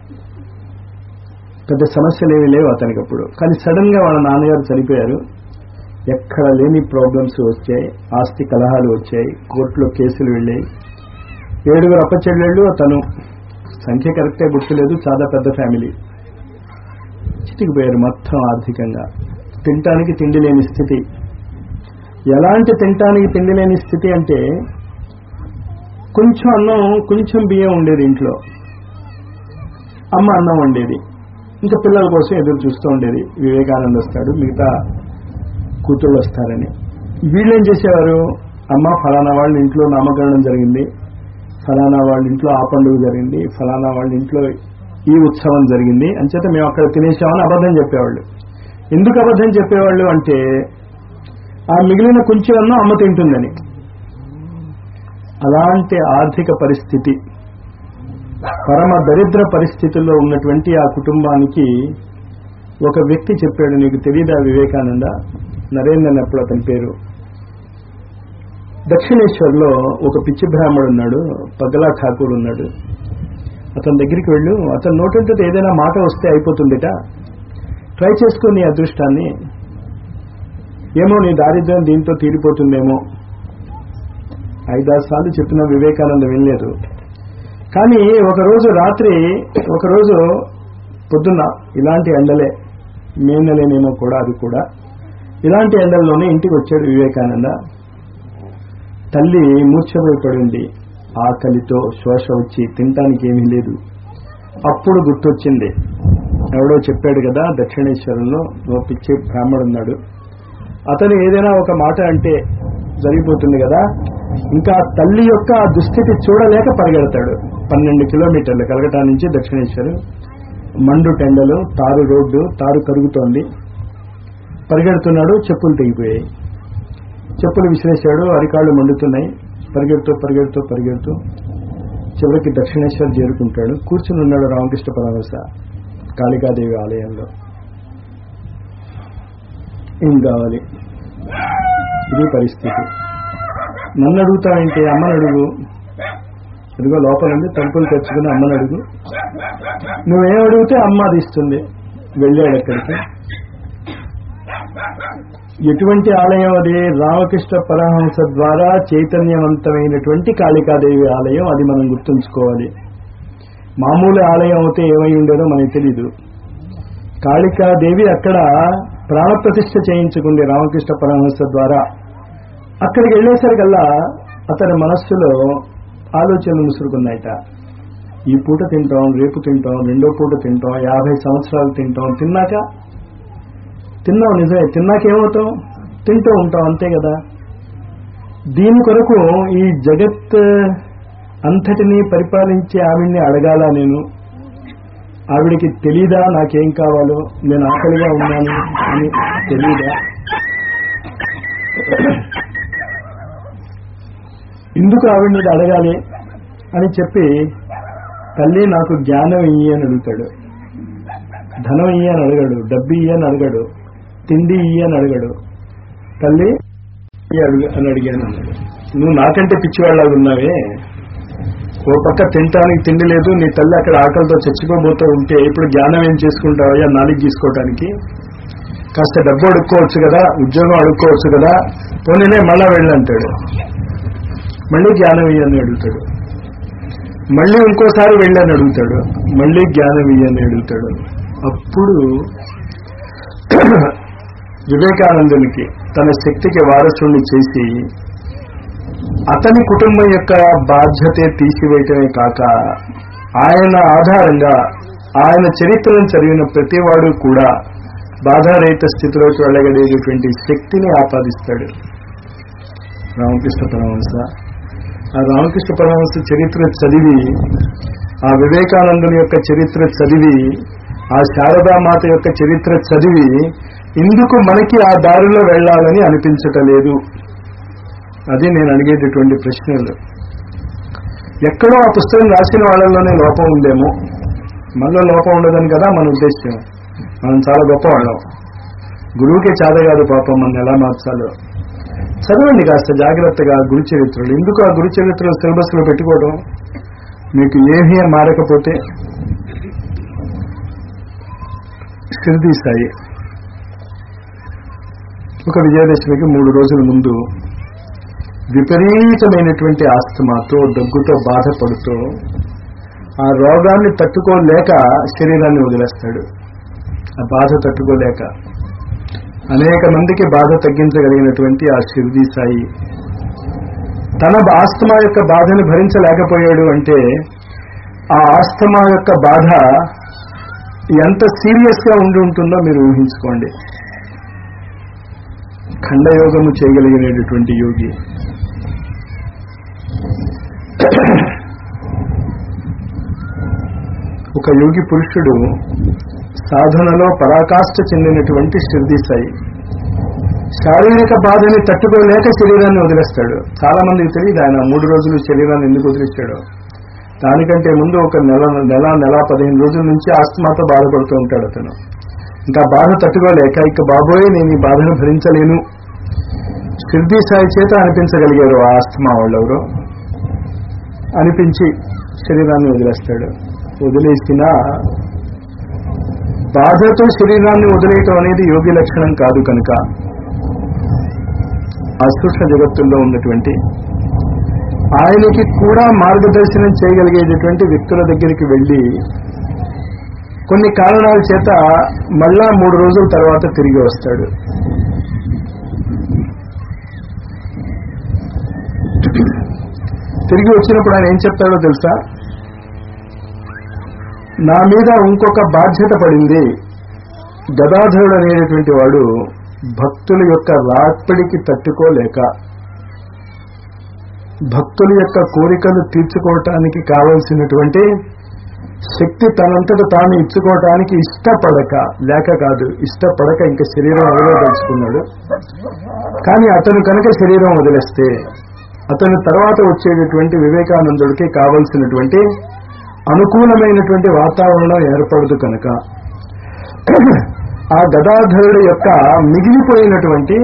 A: పెద్ద సమస్యలు ఏమీ లేవు అతనికి అప్పుడు కానీ సడన్ గా వాళ్ళ నాన్నగారు చనిపోయారు ఎక్కడ లేని ప్రాబ్లమ్స్ వచ్చాయి ఆస్తి కలహాలు వచ్చాయి కోర్టులో కేసులు వెళ్ళాయి ఏడుగురు అప్పచెల్లెళ్ళు తను సంఖ్య కరెక్టే గుర్తులేదు చాలా పెద్ద ఫ్యామిలీ చితికిపోయారు మొత్తం ఆర్థికంగా తినటానికి తిండి లేని స్థితి ఎలాంటి తినటానికి తిండి లేని స్థితి అంటే కొంచెం అన్నం కొంచెం బియ్యం ఉండేది ఇంట్లో అమ్మ అన్నం వండేది ఇంకా పిల్లల కోసం ఎదురు చూస్తూ ఉండేది వివేకానంద వస్తాడు మిగతా కూతుళ్ళు వస్తారని వీళ్ళేం చేసేవారు అమ్మ ఫలానా వాళ్ళ ఇంట్లో నామకరణం జరిగింది ఫలానా వాళ్ళ ఇంట్లో ఆ పండుగ జరిగింది ఫలానా వాళ్ళ ఇంట్లో ఈ ఉత్సవం జరిగింది అంచేత మేము అక్కడ తినేసామని అబద్ధం చెప్పేవాళ్ళు ఎందుకు అబద్ధం చెప్పేవాళ్ళు అంటే ఆ మిగిలిన కొంచెం అన్నం అమ్మ తింటుందని అలాంటి ఆర్థిక పరిస్థితి పరమ దరిద్ర పరిస్థితుల్లో ఉన్నటువంటి ఆ కుటుంబానికి ఒక వ్యక్తి చెప్పాడు నీకు తెలియదా వివేకానంద నరేంద్రన్ అప్పుడు అతని పేరు దక్షిణేశ్వర్లో ఒక పిచ్చి బ్రాహ్మడు ఉన్నాడు పగలా ఠాకూర్ ఉన్నాడు అతని దగ్గరికి వెళ్ళు అతను నోటంటే ఏదైనా మాట వస్తే అయిపోతుందిట ట్రై చేసుకో నీ అదృష్టాన్ని ఏమో నీ దారిద్ర్యం దీంతో తీరిపోతుందేమో ఐదారు సార్లు చెప్పిన వివేకానంద వినలేదు కానీ ఒకరోజు రాత్రి ఒకరోజు పొద్దున్న ఇలాంటి ఎండలే మే నెలనేమో కూడా అది కూడా ఇలాంటి ఎండల్లోనే ఇంటికి వచ్చాడు వివేకానంద తల్లి మూర్ఛపోయి పడింది ఆకలితో శ్వాస వచ్చి తినటానికి ఏమీ లేదు అప్పుడు గుర్తొచ్చింది ఎవడో చెప్పాడు కదా దక్షిణేశ్వరంలో ఓ పిచ్చి బ్రాహ్మడున్నాడు అతను ఏదైనా ఒక మాట అంటే జరిగిపోతుంది కదా ఇంకా తల్లి యొక్క ఆ దుస్థితి చూడలేక పరిగెడతాడు పన్నెండు కిలోమీటర్లు కలగటా నుంచి దక్షిణేశ్వరం మండు టెండలు తారు రోడ్డు తారు కరుగుతోంది పరిగెడుతున్నాడు చెప్పులు తెగిపోయాయి చెప్పులు విసిరేశాడు అరికాళ్ళు మండుతున్నాయి పరిగెడుతూ పరిగెడుతూ పరిగెడుతూ చివరికి దక్షిణేశ్వర్ చేరుకుంటాడు కూర్చుని ఉన్నాడు రామకృష్ణ పరమహంస కాళికాదేవి ఆలయంలో ఏం కావాలి ఇది పరిస్థితి నన్ను అడుగుతావంటే అమ్మని అడుగు ఇదిగో లోపలండి తలుపులు తెచ్చుకుని అమ్మని అడుగు నువ్వేం అడిగితే అమ్మ అది ఇస్తుంది వెళ్ళాడు అక్కడికి
B: ఎటువంటి ఆలయం అది రామకృష్ణ పరమహంస ద్వారా చైతన్యవంతమైనటువంటి కాళికాదేవి ఆలయం అది మనం గుర్తుంచుకోవాలి మామూలు ఆలయం అయితే ఏమై ఉండేదో మనకి తెలీదు కాళికాదేవి అక్కడ ప్రాణప్రతిష్ఠ చేయించుకుంది రామకృష్ణ పరమహంస ద్వారా అక్కడికి వెళ్ళేసరికల్లా అతని మనస్సులో ఆలోచనలు ముసురుకున్నాయట ఈ పూట తింటాం రేపు తింటాం రెండో పూట తింటాం యాభై సంవత్సరాలు తింటాం తిన్నాక తిన్నాం నిజమే తిన్నాక ఏమవుతాం తింటూ ఉంటాం అంతే కదా దీని కొరకు ఈ జగత్ అంతటినీ పరిపాలించే ఆవిడ్ని అడగాల నేను ఆవిడికి తెలీదా నాకేం కావాలో నేను ఆకలిగా ఉన్నాను అని తెలీదా ఎందుకు ఆవిడ్ని ఇది అడగాలి అని చెప్పి తల్లి నాకు జ్ఞానం ఇయ్యి అని అడుగుతాడు ధనం ఇయ్యి అని అడగడు డబ్బు ఇయ్యి అని అడగడు తిండి ఇయ్యి అని అడగడు తల్లి ఇయ్యి అడుగు అని అడిగాను అన్నాడు నువ్వు నాకంటే పిచ్చివాళ్ళగా ఉన్నావే ఓ పక్క తినటానికి తిండి లేదు నీ తల్లి అక్కడ ఆకలితో చచ్చిపోబోతూ ఉంటే ఇప్పుడు జ్ఞానం ఏం చేసుకుంటావయ్యా నాలుగు తీసుకోవటానికి కాస్త డబ్బు అడుక్కోవచ్చు కదా ఉద్యోగం అడుక్కోవచ్చు కదా పోనీనే మళ్ళా వెళ్ళంటాడు మళ్ళీ జ్ఞానం ఇయ్యని అడుగుతాడు మళ్ళీ ఇంకోసారి వెళ్ళని అడుగుతాడు మళ్ళీ జ్ఞానం ఇయ్యని అడుగుతాడు అప్పుడు వివేకానందునికి తన శక్తికి వారసుని చేసి అతని కుటుంబం యొక్క బాధ్యతే తీసివేయటమే కాక ఆయన ఆధారంగా ఆయన చరిత్రను చదివిన ప్రతివాడు కూడా బాధారహిత స్థితిలోకి వెళ్ళగలిగేటువంటి శక్తిని ఆపాదిస్తాడు రామకృష్ణ పరమహంస ఆ రామకృష్ణ పరమహంస చరిత్ర చదివి ఆ వివేకానందుని యొక్క చరిత్ర చదివి ఆ శారదామాత యొక్క చరిత్ర చదివి ఇందుకు మనకి ఆ దారిలో వెళ్ళాలని అనిపించటలేదు అది నేను అడిగేటటువంటి ప్రశ్నలు ఎక్కడో ఆ పుస్తకం రాసిన వాళ్ళలోనే లోపం ఉందేమో మనలో లోపం ఉండదని కదా మన ఉద్దేశం మనం చాలా గొప్పవాళ్ళం గురువుకే చాద కాదు పాపం మన ఎలా మార్చాలో చదవండి కాస్త జాగ్రత్తగా గురు చరిత్రలు ఎందుకు ఆ గురు చరిత్రలు సిలబస్ లో పెట్టుకోవడం మీకు ఏమీ మారకపోతే షిర్దీ సాయి ఒక విజయదశమికి మూడు రోజుల ముందు విపరీతమైనటువంటి ఆస్తమాతో దగ్గుతో బాధపడుతూ ఆ రోగాన్ని తట్టుకోలేక శరీరాన్ని వదిలేస్తాడు ఆ బాధ తట్టుకోలేక అనేక మందికి బాధ తగ్గించగలిగినటువంటి ఆ షిర్దీ సాయి తన ఆస్తమా యొక్క బాధను భరించలేకపోయాడు అంటే ఆ ఆస్తమా యొక్క బాధ ఎంత సీరియస్ గా ఉండి ఉంటుందో మీరు ఊహించుకోండి ఖండయోగము చేయగలిగినటువంటి యోగి ఒక యోగి పురుషుడు సాధనలో పరాకాష్ఠ చెందినటువంటి షిర్దీ సాయి శారీరక బాధని తట్టుకోలేక శరీరాన్ని వదిలేస్తాడు చాలా మందికి తెలియదు ఆయన మూడు రోజులు శరీరాన్ని ఎందుకు వదిలేస్తాడు దానికంటే ముందు ఒక నెల నెల నెల పదిహేను రోజుల నుంచి ఆస్తమాతో బాధపడుతూ ఉంటాడు అతను ఇంకా బాధ తట్టుకోలేక ఇక బాబోయే నేను ఈ బాధను భరించలేను షిర్దీ సాయి చేత అనిపించగలిగారు ఆ ఆస్తమా వాళ్ళెవరో అనిపించి శరీరాన్ని వదిలేస్తాడు వదిలేసిన బాధతో శరీరాన్ని వదిలేయటం అనేది యోగి లక్షణం కాదు కనుక అసూక్ష్మ జగత్తుల్లో ఉన్నటువంటి ఆయనకి కూడా మార్గదర్శనం చేయగలిగేటటువంటి వ్యక్తుల దగ్గరికి వెళ్ళి కొన్ని కారణాల చేత మళ్ళా మూడు రోజుల తర్వాత తిరిగి వస్తాడు తిరిగి వచ్చినప్పుడు ఆయన ఏం చెప్తాడో తెలుసా నా మీద ఇంకొక బాధ్యత పడింది గదాధరుడు అనేటటువంటి వాడు భక్తుల యొక్క రాత్పిడికి తట్టుకోలేక భక్తుల యొక్క కోరికలు తీర్చుకోవటానికి కావలసినటువంటి శక్తి తనంతట తాను ఇచ్చుకోవటానికి ఇష్టపడక లేక కాదు ఇష్టపడక ఇంకా శరీరం వదిలేదలుచుకున్నాడు కానీ అతను కనుక శరీరం వదిలేస్తే అతని తర్వాత వచ్చేటటువంటి వివేకానందుడికి కావలసినటువంటి అనుకూలమైనటువంటి వాతావరణం ఏర్పడదు కనుక ఆ గదాధరుడు యొక్క మిగిలిపోయినటువంటి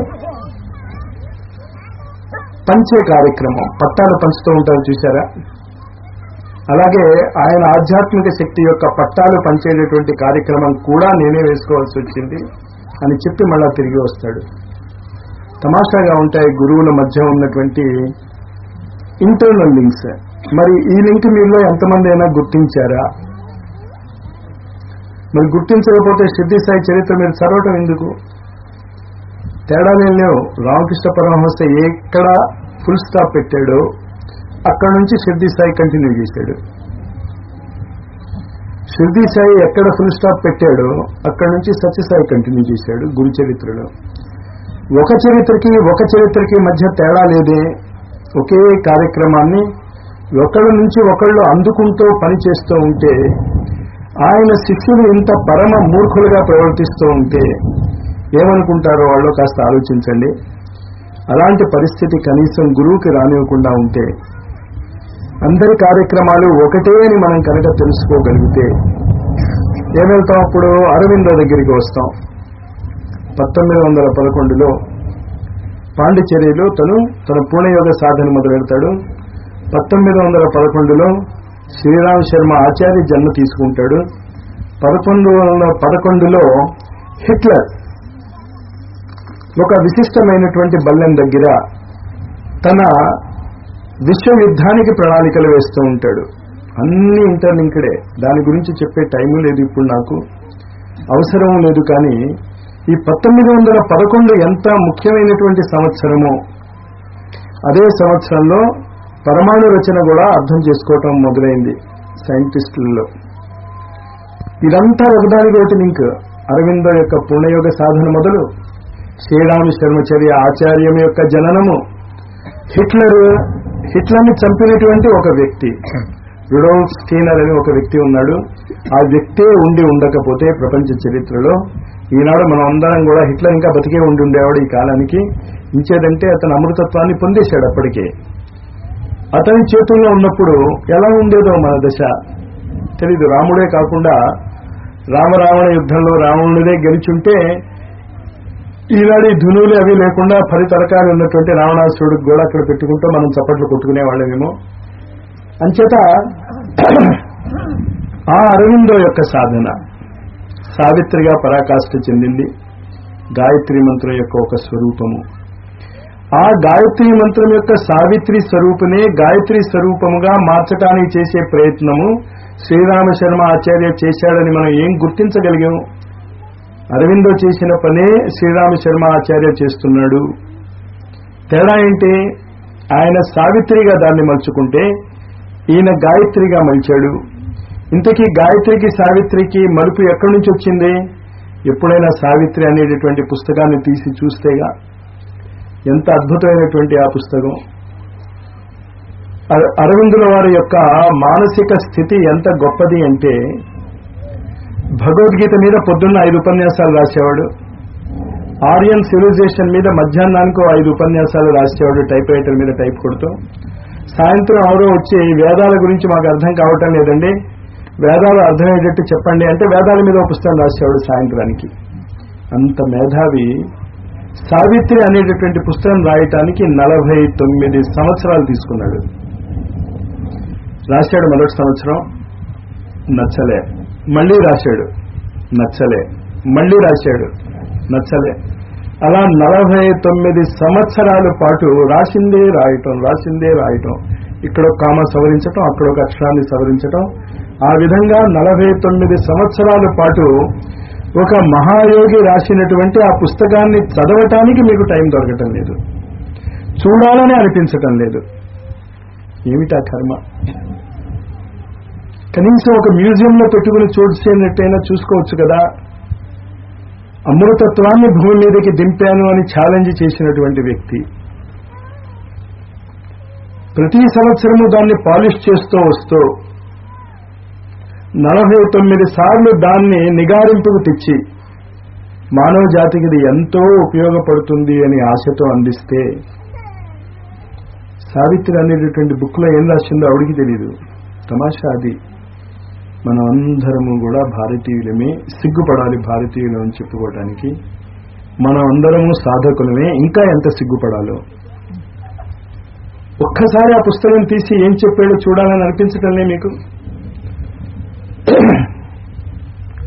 B: పంచే కార్యక్రమం పట్టాలు పంచుతూ ఉంటారు చూసారా అలాగే ఆయన ఆధ్యాత్మిక శక్తి యొక్క పట్టాలు పంచేటటువంటి కార్యక్రమం కూడా నేనే వేసుకోవాల్సి వచ్చింది అని చెప్పి మళ్ళా తిరిగి వస్తాడు తమాషాగా ఉంటాయి గురువుల మధ్య ఉన్నటువంటి ఇంటర్నల్ లింక్స్ మరి ఈ లింక్ మీలో ఎంతమంది అయినా గుర్తించారా మరి గుర్తించకపోతే సిద్ధి సాయి చరిత్ర మీరు చదవటం ఎందుకు తేడాలేం లేవు రామకృష్ణ పరమహంస ఎక్కడ ఫుల్ స్టాప్ పెట్టాడో అక్కడ నుంచి సిద్ధి సాయి కంటిన్యూ చేశాడు షిర్దీ సాయి ఎక్కడ ఫుల్ స్టాప్ పెట్టాడో అక్కడ నుంచి సత్యసాయి కంటిన్యూ చేశాడు గురు చరిత్రలో ఒక చరిత్రకి ఒక చరిత్రకి మధ్య తేడా లేదే ఒకే కార్యక్రమాన్ని ఒకళ్ళ నుంచి ఒకళ్ళు అందుకుంటూ పనిచేస్తూ ఉంటే ఆయన శిష్యులు ఇంత పరమ మూర్ఖులుగా ప్రవర్తిస్తూ ఉంటే ఏమనుకుంటారో వాళ్ళు కాస్త ఆలోచించండి అలాంటి పరిస్థితి కనీసం గురువుకి రానివ్వకుండా ఉంటే అందరి కార్యక్రమాలు ఒకటే అని మనం కనుక తెలుసుకోగలిగితే ఏమెళ్తాం అప్పుడు అరవిందో దగ్గరికి వస్తాం పంతొమ్మిది వందల పదకొండులో పాండిచేరిలో తను తన పూర్ణయోగ సాధన మొదలెడతాడు పంతొమ్మిది వందల పదకొండులో శ్రీరామ్ శర్మ ఆచార్య జన్మ తీసుకుంటాడు పదకొండు వందల పదకొండులో హిట్లర్ ఒక విశిష్టమైనటువంటి బల్లెం దగ్గర తన విశ్వయుద్ధానికి ప్రణాళికలు వేస్తూ ఉంటాడు అన్ని ఇంటర్లింక్డే దాని గురించి చెప్పే టైము లేదు ఇప్పుడు నాకు అవసరం లేదు కానీ ఈ పంతొమ్మిది వందల పదకొండు ఎంత ముఖ్యమైనటువంటి సంవత్సరమో అదే సంవత్సరంలో పరమాణు రచన కూడా అర్థం చేసుకోవటం మొదలైంది సైంటిస్టులలో ఇదంతా ఒకదానికి ఒకటి లింక్ అరవిందో యొక్క పూర్ణయోగ సాధన మొదలు శ్రీరామ శర్మచర్య ఆచార్యం యొక్క జననము హిట్లర్ హిట్లర్ని చంపినటువంటి ఒక వ్యక్తి రుడోల్ఫ్ స్టీనర్ అని ఒక వ్యక్తి ఉన్నాడు ఆ వ్యక్తే ఉండి ఉండకపోతే ప్రపంచ చరిత్రలో ఈనాడు మనం అందరం కూడా హిట్లర్ ఇంకా బతికే ఉండి ఉండేవాడు ఈ కాలానికి ఇంచేదంటే అతను అమృతత్వాన్ని పొందేశాడు అప్పటికే అతని చేతుల్లో ఉన్నప్పుడు ఎలా ఉండేదో మన దశ తెలీదు రాముడే కాకుండా రామరావణ యుద్ధంలో రావణుడిదే గెలిచుంటే ఈనాడు ఈ ధునువులు అవి లేకుండా పది తరకాలు ఉన్నటువంటి రావణాసురుడికి కూడా అక్కడ పెట్టుకుంటూ మనం చప్పట్లు కొట్టుకునే వాళ్ళమేమో అంచేత ఆ అరవిందో యొక్క సాధన సావిత్రిగా పరాకాష్ఠ చెందింది గాయత్రి మంత్రం యొక్క ఒక స్వరూపము ఆ గాయత్రి మంత్రం యొక్క సావిత్రి స్వరూపమే గాయత్రి స్వరూపముగా మార్చడానికి చేసే ప్రయత్నము శ్రీరామ శర్మ ఆచార్య చేశాడని మనం ఏం గుర్తించగలిగాం అరవిందో చేసిన పనే శ్రీరామ శర్మ ఆచార్య చేస్తున్నాడు తేడా ఏంటి ఆయన సావిత్రిగా దాన్ని మలుచుకుంటే ఈయన గాయత్రిగా మలిచాడు ఇంతకీ గాయత్రికి సావిత్రికి మలుపు ఎక్కడి నుంచి వచ్చింది ఎప్పుడైనా సావిత్రి అనేటటువంటి పుస్తకాన్ని తీసి చూస్తేగా ఎంత అద్భుతమైనటువంటి ఆ పుస్తకం అర- అరవిందుల వారి యొక్క మానసిక స్థితి ఎంత గొప్పది అంటే భగవద్గీత మీద పొద్దున్న ఐదు ఉపన్యాసాలు రాసేవాడు ఆర్యన్ సివిలైజేషన్ మీద మధ్యాహ్నానికి ఓ ఐదు ఉపన్యాసాలు రాసేవాడు టైప్ రైటర్ మీద టైప్ కొడుతూ సాయంత్రం ఎవరో వచ్చి వేదాల గురించి మాకు అర్థం కావటం లేదండి వేదాలు అర్థమయ్యేటట్టు చెప్పండి అంటే వేదాల మీద ఒక పుస్తకం రాసేవాడు సాయంత్రానికి అంత మేధావి సావిత్రి అనేటటువంటి పుస్తకం రాయటానికి నలభై తొమ్మిది సంవత్సరాలు తీసుకున్నాడు రాశాడు మొదటి సంవత్సరం నచ్చలే మళ్ళీ రాశాడు నచ్చలే మళ్ళీ రాశాడు నచ్చలే అలా నలభై తొమ్మిది సంవత్సరాల పాటు రాసిందే రాయటం రాసిందే రాయటం ఇక్కడ ఒక కామ సవరించటం అక్కడ ఒక అక్షరాన్ని సవరించటం ఆ విధంగా నలభై తొమ్మిది సంవత్సరాల పాటు ఒక మహాయోగి రాసినటువంటి ఆ పుస్తకాన్ని చదవటానికి మీకు టైం దొరకటం లేదు చూడాలని అనిపించటం లేదు ఏమిటా కర్మ కనీసం ఒక మ్యూజియంలో పెట్టుకుని చూసేనట్టయినా చూసుకోవచ్చు కదా అమృతత్వాన్ని భూమి మీదకి దింపాను అని ఛాలెంజ్ చేసినటువంటి వ్యక్తి ప్రతి సంవత్సరము దాన్ని పాలిష్ చేస్తూ వస్తూ నలభై తొమ్మిది సార్లు దాన్ని నిగారింపుకు తెచ్చి మానవ జాతికి ఇది ఎంతో ఉపయోగపడుతుంది అని ఆశతో అందిస్తే సావిత్రి అనేటటువంటి బుక్లో ఏం రాసిందో ఆవిడికి తెలియదు తమాషా అది మనం అందరము కూడా భారతీయులమే సిగ్గుపడాలి భారతీయులు అని చెప్పుకోవడానికి మనం అందరము సాధకులమే ఇంకా ఎంత సిగ్గుపడాలో ఒక్కసారి ఆ పుస్తకం తీసి ఏం చెప్పాడో చూడాలని అనిపించటంలే మీకు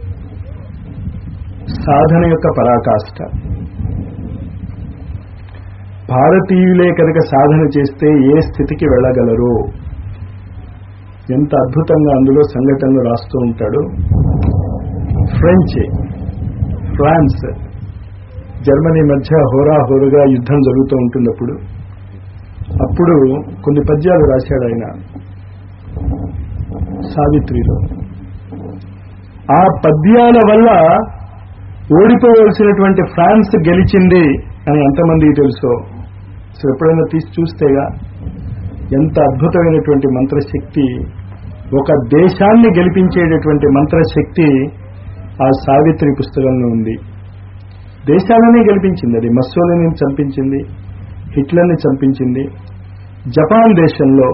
B: సాధన యొక్క పరాకాష్ట భారతీయులే కనుక సాధన చేస్తే ఏ స్థితికి వెళ్ళగలరు ఎంత అద్భుతంగా అందులో సంఘటనలు రాస్తూ ఉంటాడు ఫ్రెంచ్ ఫ్రాన్స్ జర్మనీ మధ్య హోరాహోరుగా యుద్ధం జరుగుతూ ఉంటున్నప్పుడు అప్పుడు కొన్ని పద్యాలు రాశాడు ఆయన సావిత్రిలో ఆ పద్యాల వల్ల ఓడిపోవలసినటువంటి ఫ్రాన్స్ గెలిచింది అని ఎంతమందికి తెలుసో అసలు ఎప్పుడైనా తీసి చూస్తేగా ఎంత అద్భుతమైనటువంటి మంత్రశక్తి ఒక దేశాన్ని గెలిపించేటటువంటి మంత్రశక్తి ఆ సావిత్రి పుస్తకంలో ఉంది దేశాలనే గెలిపించింది అది మస్సోలిని చంపించింది హిట్లర్ని చంపించింది జపాన్ దేశంలో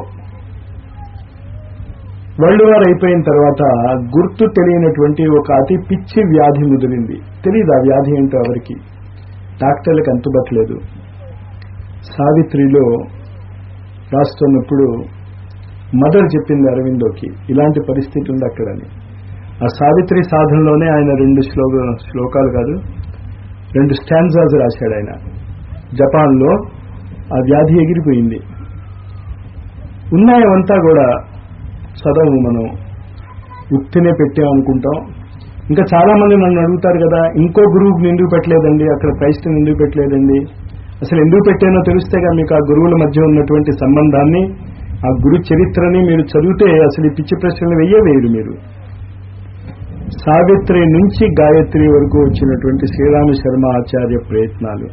B: వరల్డ్ వార్ అయిపోయిన తర్వాత గుర్తు తెలియనటువంటి ఒక అతి పిచ్చి వ్యాధి ముదిరింది తెలియదు ఆ వ్యాధి ఏంటో ఎవరికి డాక్టర్లకు అంతుబట్టలేదు సావిత్రిలో రాస్తున్నప్పుడు మదర్ చెప్పింది అరవిందోకి ఇలాంటి పరిస్థితి ఉంది అక్కడని ఆ సావిత్రి సాధనలోనే ఆయన రెండు శ్లోక శ్లోకాలు కాదు రెండు స్టాన్జాస్ రాశాడు ఆయన జపాన్లో ఆ వ్యాధి ఎగిరిపోయింది ఉన్నాయవంతా కూడా చదవము మనం ఉత్తినే పెట్టామనుకుంటాం ఇంకా చాలా మంది నన్ను అడుగుతారు కదా ఇంకో గురువుకి ఎందుకు పెట్టలేదండి అక్కడ క్రైస్తవుని ఎందుకు పెట్టలేదండి అసలు ఎందుకు పెట్టానో తెలిస్తేగా మీకు ఆ గురువుల మధ్య ఉన్నటువంటి సంబంధాన్ని ఆ గురు చరిత్రని మీరు చదివితే అసలు ఈ పిచ్చి ప్రశ్నలు వెయ్యవేయరు మీరు సావిత్రి నుంచి గాయత్రి వరకు వచ్చినటువంటి శ్రీరామ శర్మ ఆచార్య ప్రయత్నాలు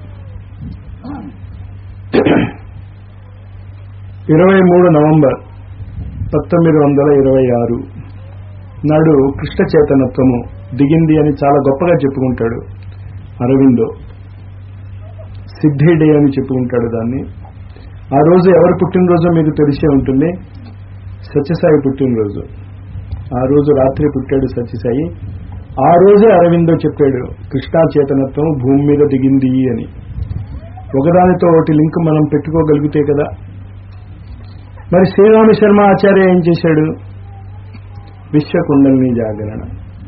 B: ఇరవై మూడు నవంబర్ పంతొమ్మిది వందల ఇరవై ఆరు నాడు కృష్ణ చేతనత్వము దిగింది అని చాలా గొప్పగా చెప్పుకుంటాడు అరవిందో సిద్ధి డే అని చెప్పుకుంటాడు దాన్ని ఆ రోజు ఎవరి పుట్టినరోజు మీకు తెలిసే ఉంటుంది సత్యసాయి పుట్టినరోజు ఆ రోజు రాత్రి పుట్టాడు సత్యసాయి ఆ రోజే అరవిందో చెప్పాడు కృష్ణా చేతనత్వం భూమి మీద దిగింది అని ఒకదానితో ఒకటి లింక్ మనం పెట్టుకోగలిగితే కదా మరి శ్రీరామ శర్మ ఆచార్య ఏం చేశాడు విశ్వకుండల్ని జాగరణ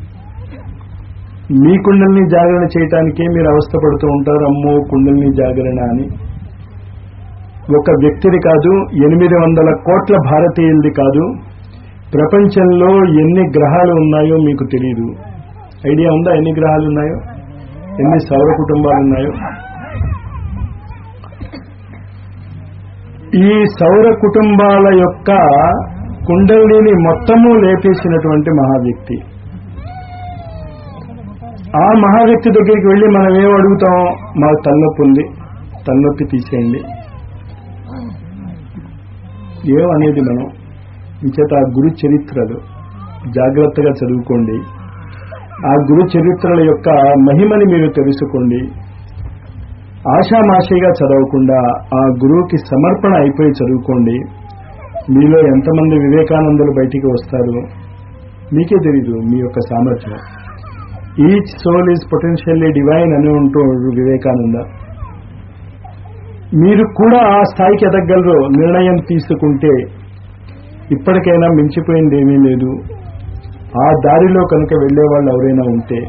B: మీ కుండల్ని జాగరణ చేయటానికే మీరు అవస్థపడుతూ ఉంటారు అమ్మో కుండల్ని జాగరణ అని ఒక వ్యక్తిది కాదు ఎనిమిది వందల కోట్ల భారతీయులది కాదు ప్రపంచంలో ఎన్ని గ్రహాలు ఉన్నాయో మీకు తెలియదు ఐడియా ఉందా ఎన్ని గ్రహాలు ఉన్నాయో ఎన్ని సౌర కుటుంబాలు ఉన్నాయో ఈ సౌర కుటుంబాల యొక్క కుండలిని మొత్తము లేపేసినటువంటి మహావ్యక్తి ఆ మహావ్యక్తి దగ్గరికి వెళ్ళి మనం ఏం అడుగుతాం మాకు తలనొప్పి ఉంది తలనొప్పి తీసేయండి ఏమనేది మనం ఇంచేత ఆ గురు చరిత్రలు జాగ్రత్తగా చదువుకోండి ఆ గురు చరిత్రల యొక్క మహిమని మీరు తెలుసుకోండి ఆషామాషిగా చదవకుండా ఆ గురువుకి సమర్పణ అయిపోయి చదువుకోండి మీలో ఎంతమంది వివేకానందులు బయటికి వస్తారు మీకే తెలీదు మీ యొక్క సామర్థ్యం each soul is potentially divine అని ఉంటూ వివేకానంద మీరు కూడా ఆ స్థాయికి ఎదగలరు నిర్ణయం తీసుకుంటే ఇప్పటికైనా మించిపోయింది ఏమీ లేదు ఆ దారిలో కనుక వెళ్లే వాళ్ళు ఎవరైనా ఉంటే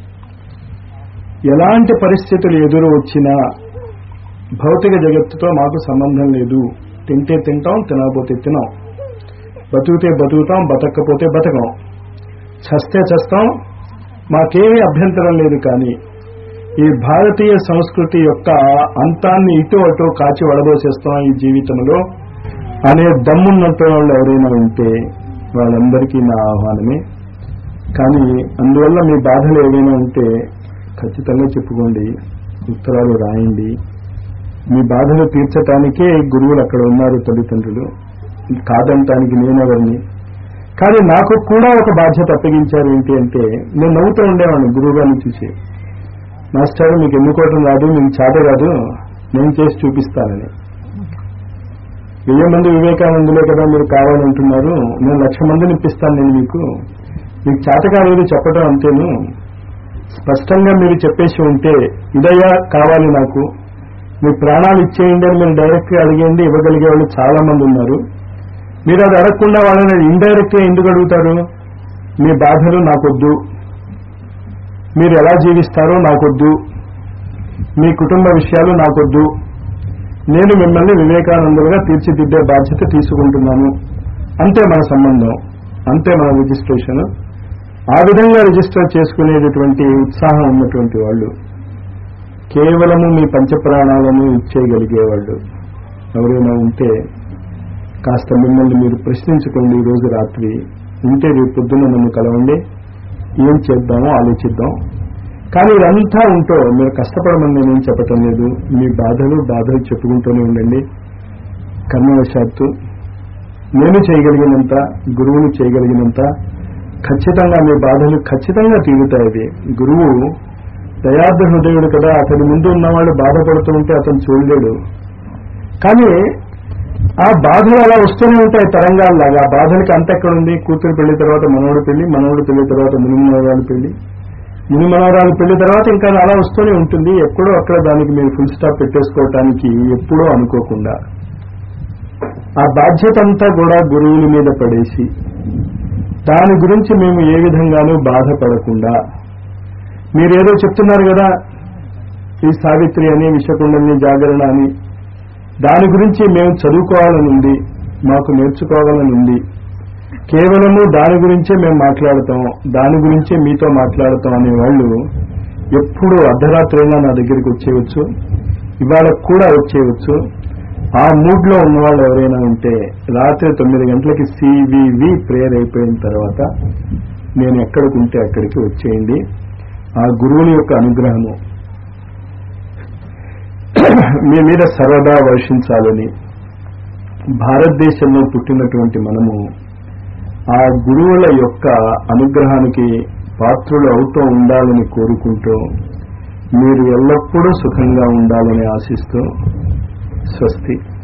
B: ఎలాంటి పరిస్థితులు ఎదురు వచ్చినా భౌతిక జగత్తుతో మాకు సంబంధం లేదు తింటే తింటాం తినకపోతే తినాం బతుకుతే బతుకుతాం బతకపోతే బతకం చస్తే చస్తాం మాకేమీ అభ్యంతరం లేదు కానీ ఈ భారతీయ సంస్కృతి యొక్క అంతాన్ని ఇటు అటు కాచి వడబోసేస్తాం ఈ జీవితంలో అనే దమ్మున్నట్టు వాళ్ళు ఎవరైనా ఉంటే వాళ్ళందరికీ నా ఆహ్వానమే కానీ అందువల్ల మీ బాధలు ఏవైనా ఉంటే ఖచ్చితంగా చెప్పుకోండి ఉత్తరాలు రాయండి మీ బాధలు తీర్చటానికే గురువులు అక్కడ ఉన్నారు తల్లిదండ్రులు కాదంటానికి నేనెవరిని కానీ నాకు కూడా ఒక బాధ్యత అప్పగించారు ఏంటి అంటే నేను నవ్వుతూ ఉండేవాడిని గురువు గారిని చూసి మాస్టర్ మీకు ఎన్నుకోవటం రాదు మీకు చేత కాదు నేను చేసి చూపిస్తానని వెయ్యి మంది వివేకానందులే కదా మీరు కావాలంటున్నారు నేను లక్ష మందిని ఇప్పిస్తాను నేను మీకు మీకు చేత కాలేదు చెప్పడం అంతేను స్పష్టంగా మీరు చెప్పేసి ఉంటే ఇదయ్యా కావాలి నాకు మీ ప్రాణాలు ఇచ్చేయండి అని మీరు డైరెక్ట్ గా అడిగేయండి ఇవ్వగలిగే వాళ్ళు చాలా మంది ఉన్నారు మీరు అది అడగకుండా వాళ్ళని ఇండైరెక్ట్ గా ఎందుకు అడుగుతారు మీ బాధలు నాకొద్దు మీరు ఎలా జీవిస్తారో నాకొద్దు మీ కుటుంబ విషయాలు నాకొద్దు నేను మిమ్మల్ని వివేకానందులుగా తీర్చిదిద్దే బాధ్యత తీసుకుంటున్నాను అంతే మన సంబంధం అంతే మన రిజిస్ట్రేషన్ ఆ విధంగా రిజిస్టర్ చేసుకునేటటువంటి ఉత్సాహం ఉన్నటువంటి వాళ్ళు కేవలము మీ పంచప్రాణాలను ఇచ్చేయగలిగేవాళ్ళు ఎవరైనా ఉంటే కాస్త మిమ్మల్ని మీరు ప్రశ్నించుకోండి ఈ రోజు రాత్రి ఉంటే రేపు పొద్దున్న నన్ను కలవండి ఏం చేద్దామో ఆలోచిద్దాం కానీ ఇదంతా ఉంటో మీరు కష్టపడమని నేనేం చెప్పటం లేదు మీ బాధలు బాధలు చెప్పుకుంటూనే ఉండండి కర్మవశాత్తు నేను చేయగలిగినంత గురువులు చేయగలిగినంత ఖచ్చితంగా మీ బాధలు ఖచ్చితంగా తీరుతాయి అవి గురువు దయార్థ హృదయుడు కదా అతని ముందు ఉన్నవాళ్ళు బాధపడుతూ ఉంటే అతను చూడలేడు కానీ ఆ బాధలు అలా వస్తూనే ఉంటాయి తరంగాల్లాగా ఆ బాధలకి అంత ఎక్కడ ఉంది కూతురు పెళ్లి తర్వాత మనవడు పెళ్లి మనవడు పెళ్లి తర్వాత ముని మనవరాలు పెళ్లి ముని మనవరాలు పెళ్లి తర్వాత ఇంకా అలా వస్తూనే ఉంటుంది ఎక్కడో అక్కడ దానికి మీరు ఫుల్ స్టాప్ పెట్టేసుకోవటానికి ఎప్పుడో అనుకోకుండా ఆ బాధ్యత అంతా కూడా గురువుల మీద పడేసి దాని గురించి మేము ఏ విధంగానూ బాధపడకుండా మీరేదో చెప్తున్నారు కదా ఈ సావిత్రి అని విషకుండని జాగరణ అని దాని గురించి మేము చదువుకోవాలని ఉంది మాకు నేర్చుకోవాలని ఉంది కేవలము దాని గురించే మేము మాట్లాడతాం దాని గురించే మీతో మాట్లాడతాం అనే వాళ్ళు ఎప్పుడు అర్ధరాత్రైనా నా దగ్గరికి వచ్చేయచ్చు ఇవాళ కూడా వచ్చేయచ్చు ఆ మూడ్ లో ఉన్న వాళ్ళు ఎవరైనా ఉంటే రాత్రి తొమ్మిది గంటలకి సివివి ప్రేయర్ అయిపోయిన తర్వాత నేను ఎక్కడికి ఉంటే అక్కడికి వచ్చేయండి ఆ గురువుని యొక్క అనుగ్రహము మీ మీద సర్వదా వర్షించాలని భారతదేశంలో పుట్టినటువంటి మనము ఆ గురువుల యొక్క అనుగ్రహానికి పాత్రులు అవుతూ ఉండాలని కోరుకుంటూ మీరు ఎల్లప్పుడూ సుఖంగా ఉండాలని ఆశిస్తూ స్వస్తి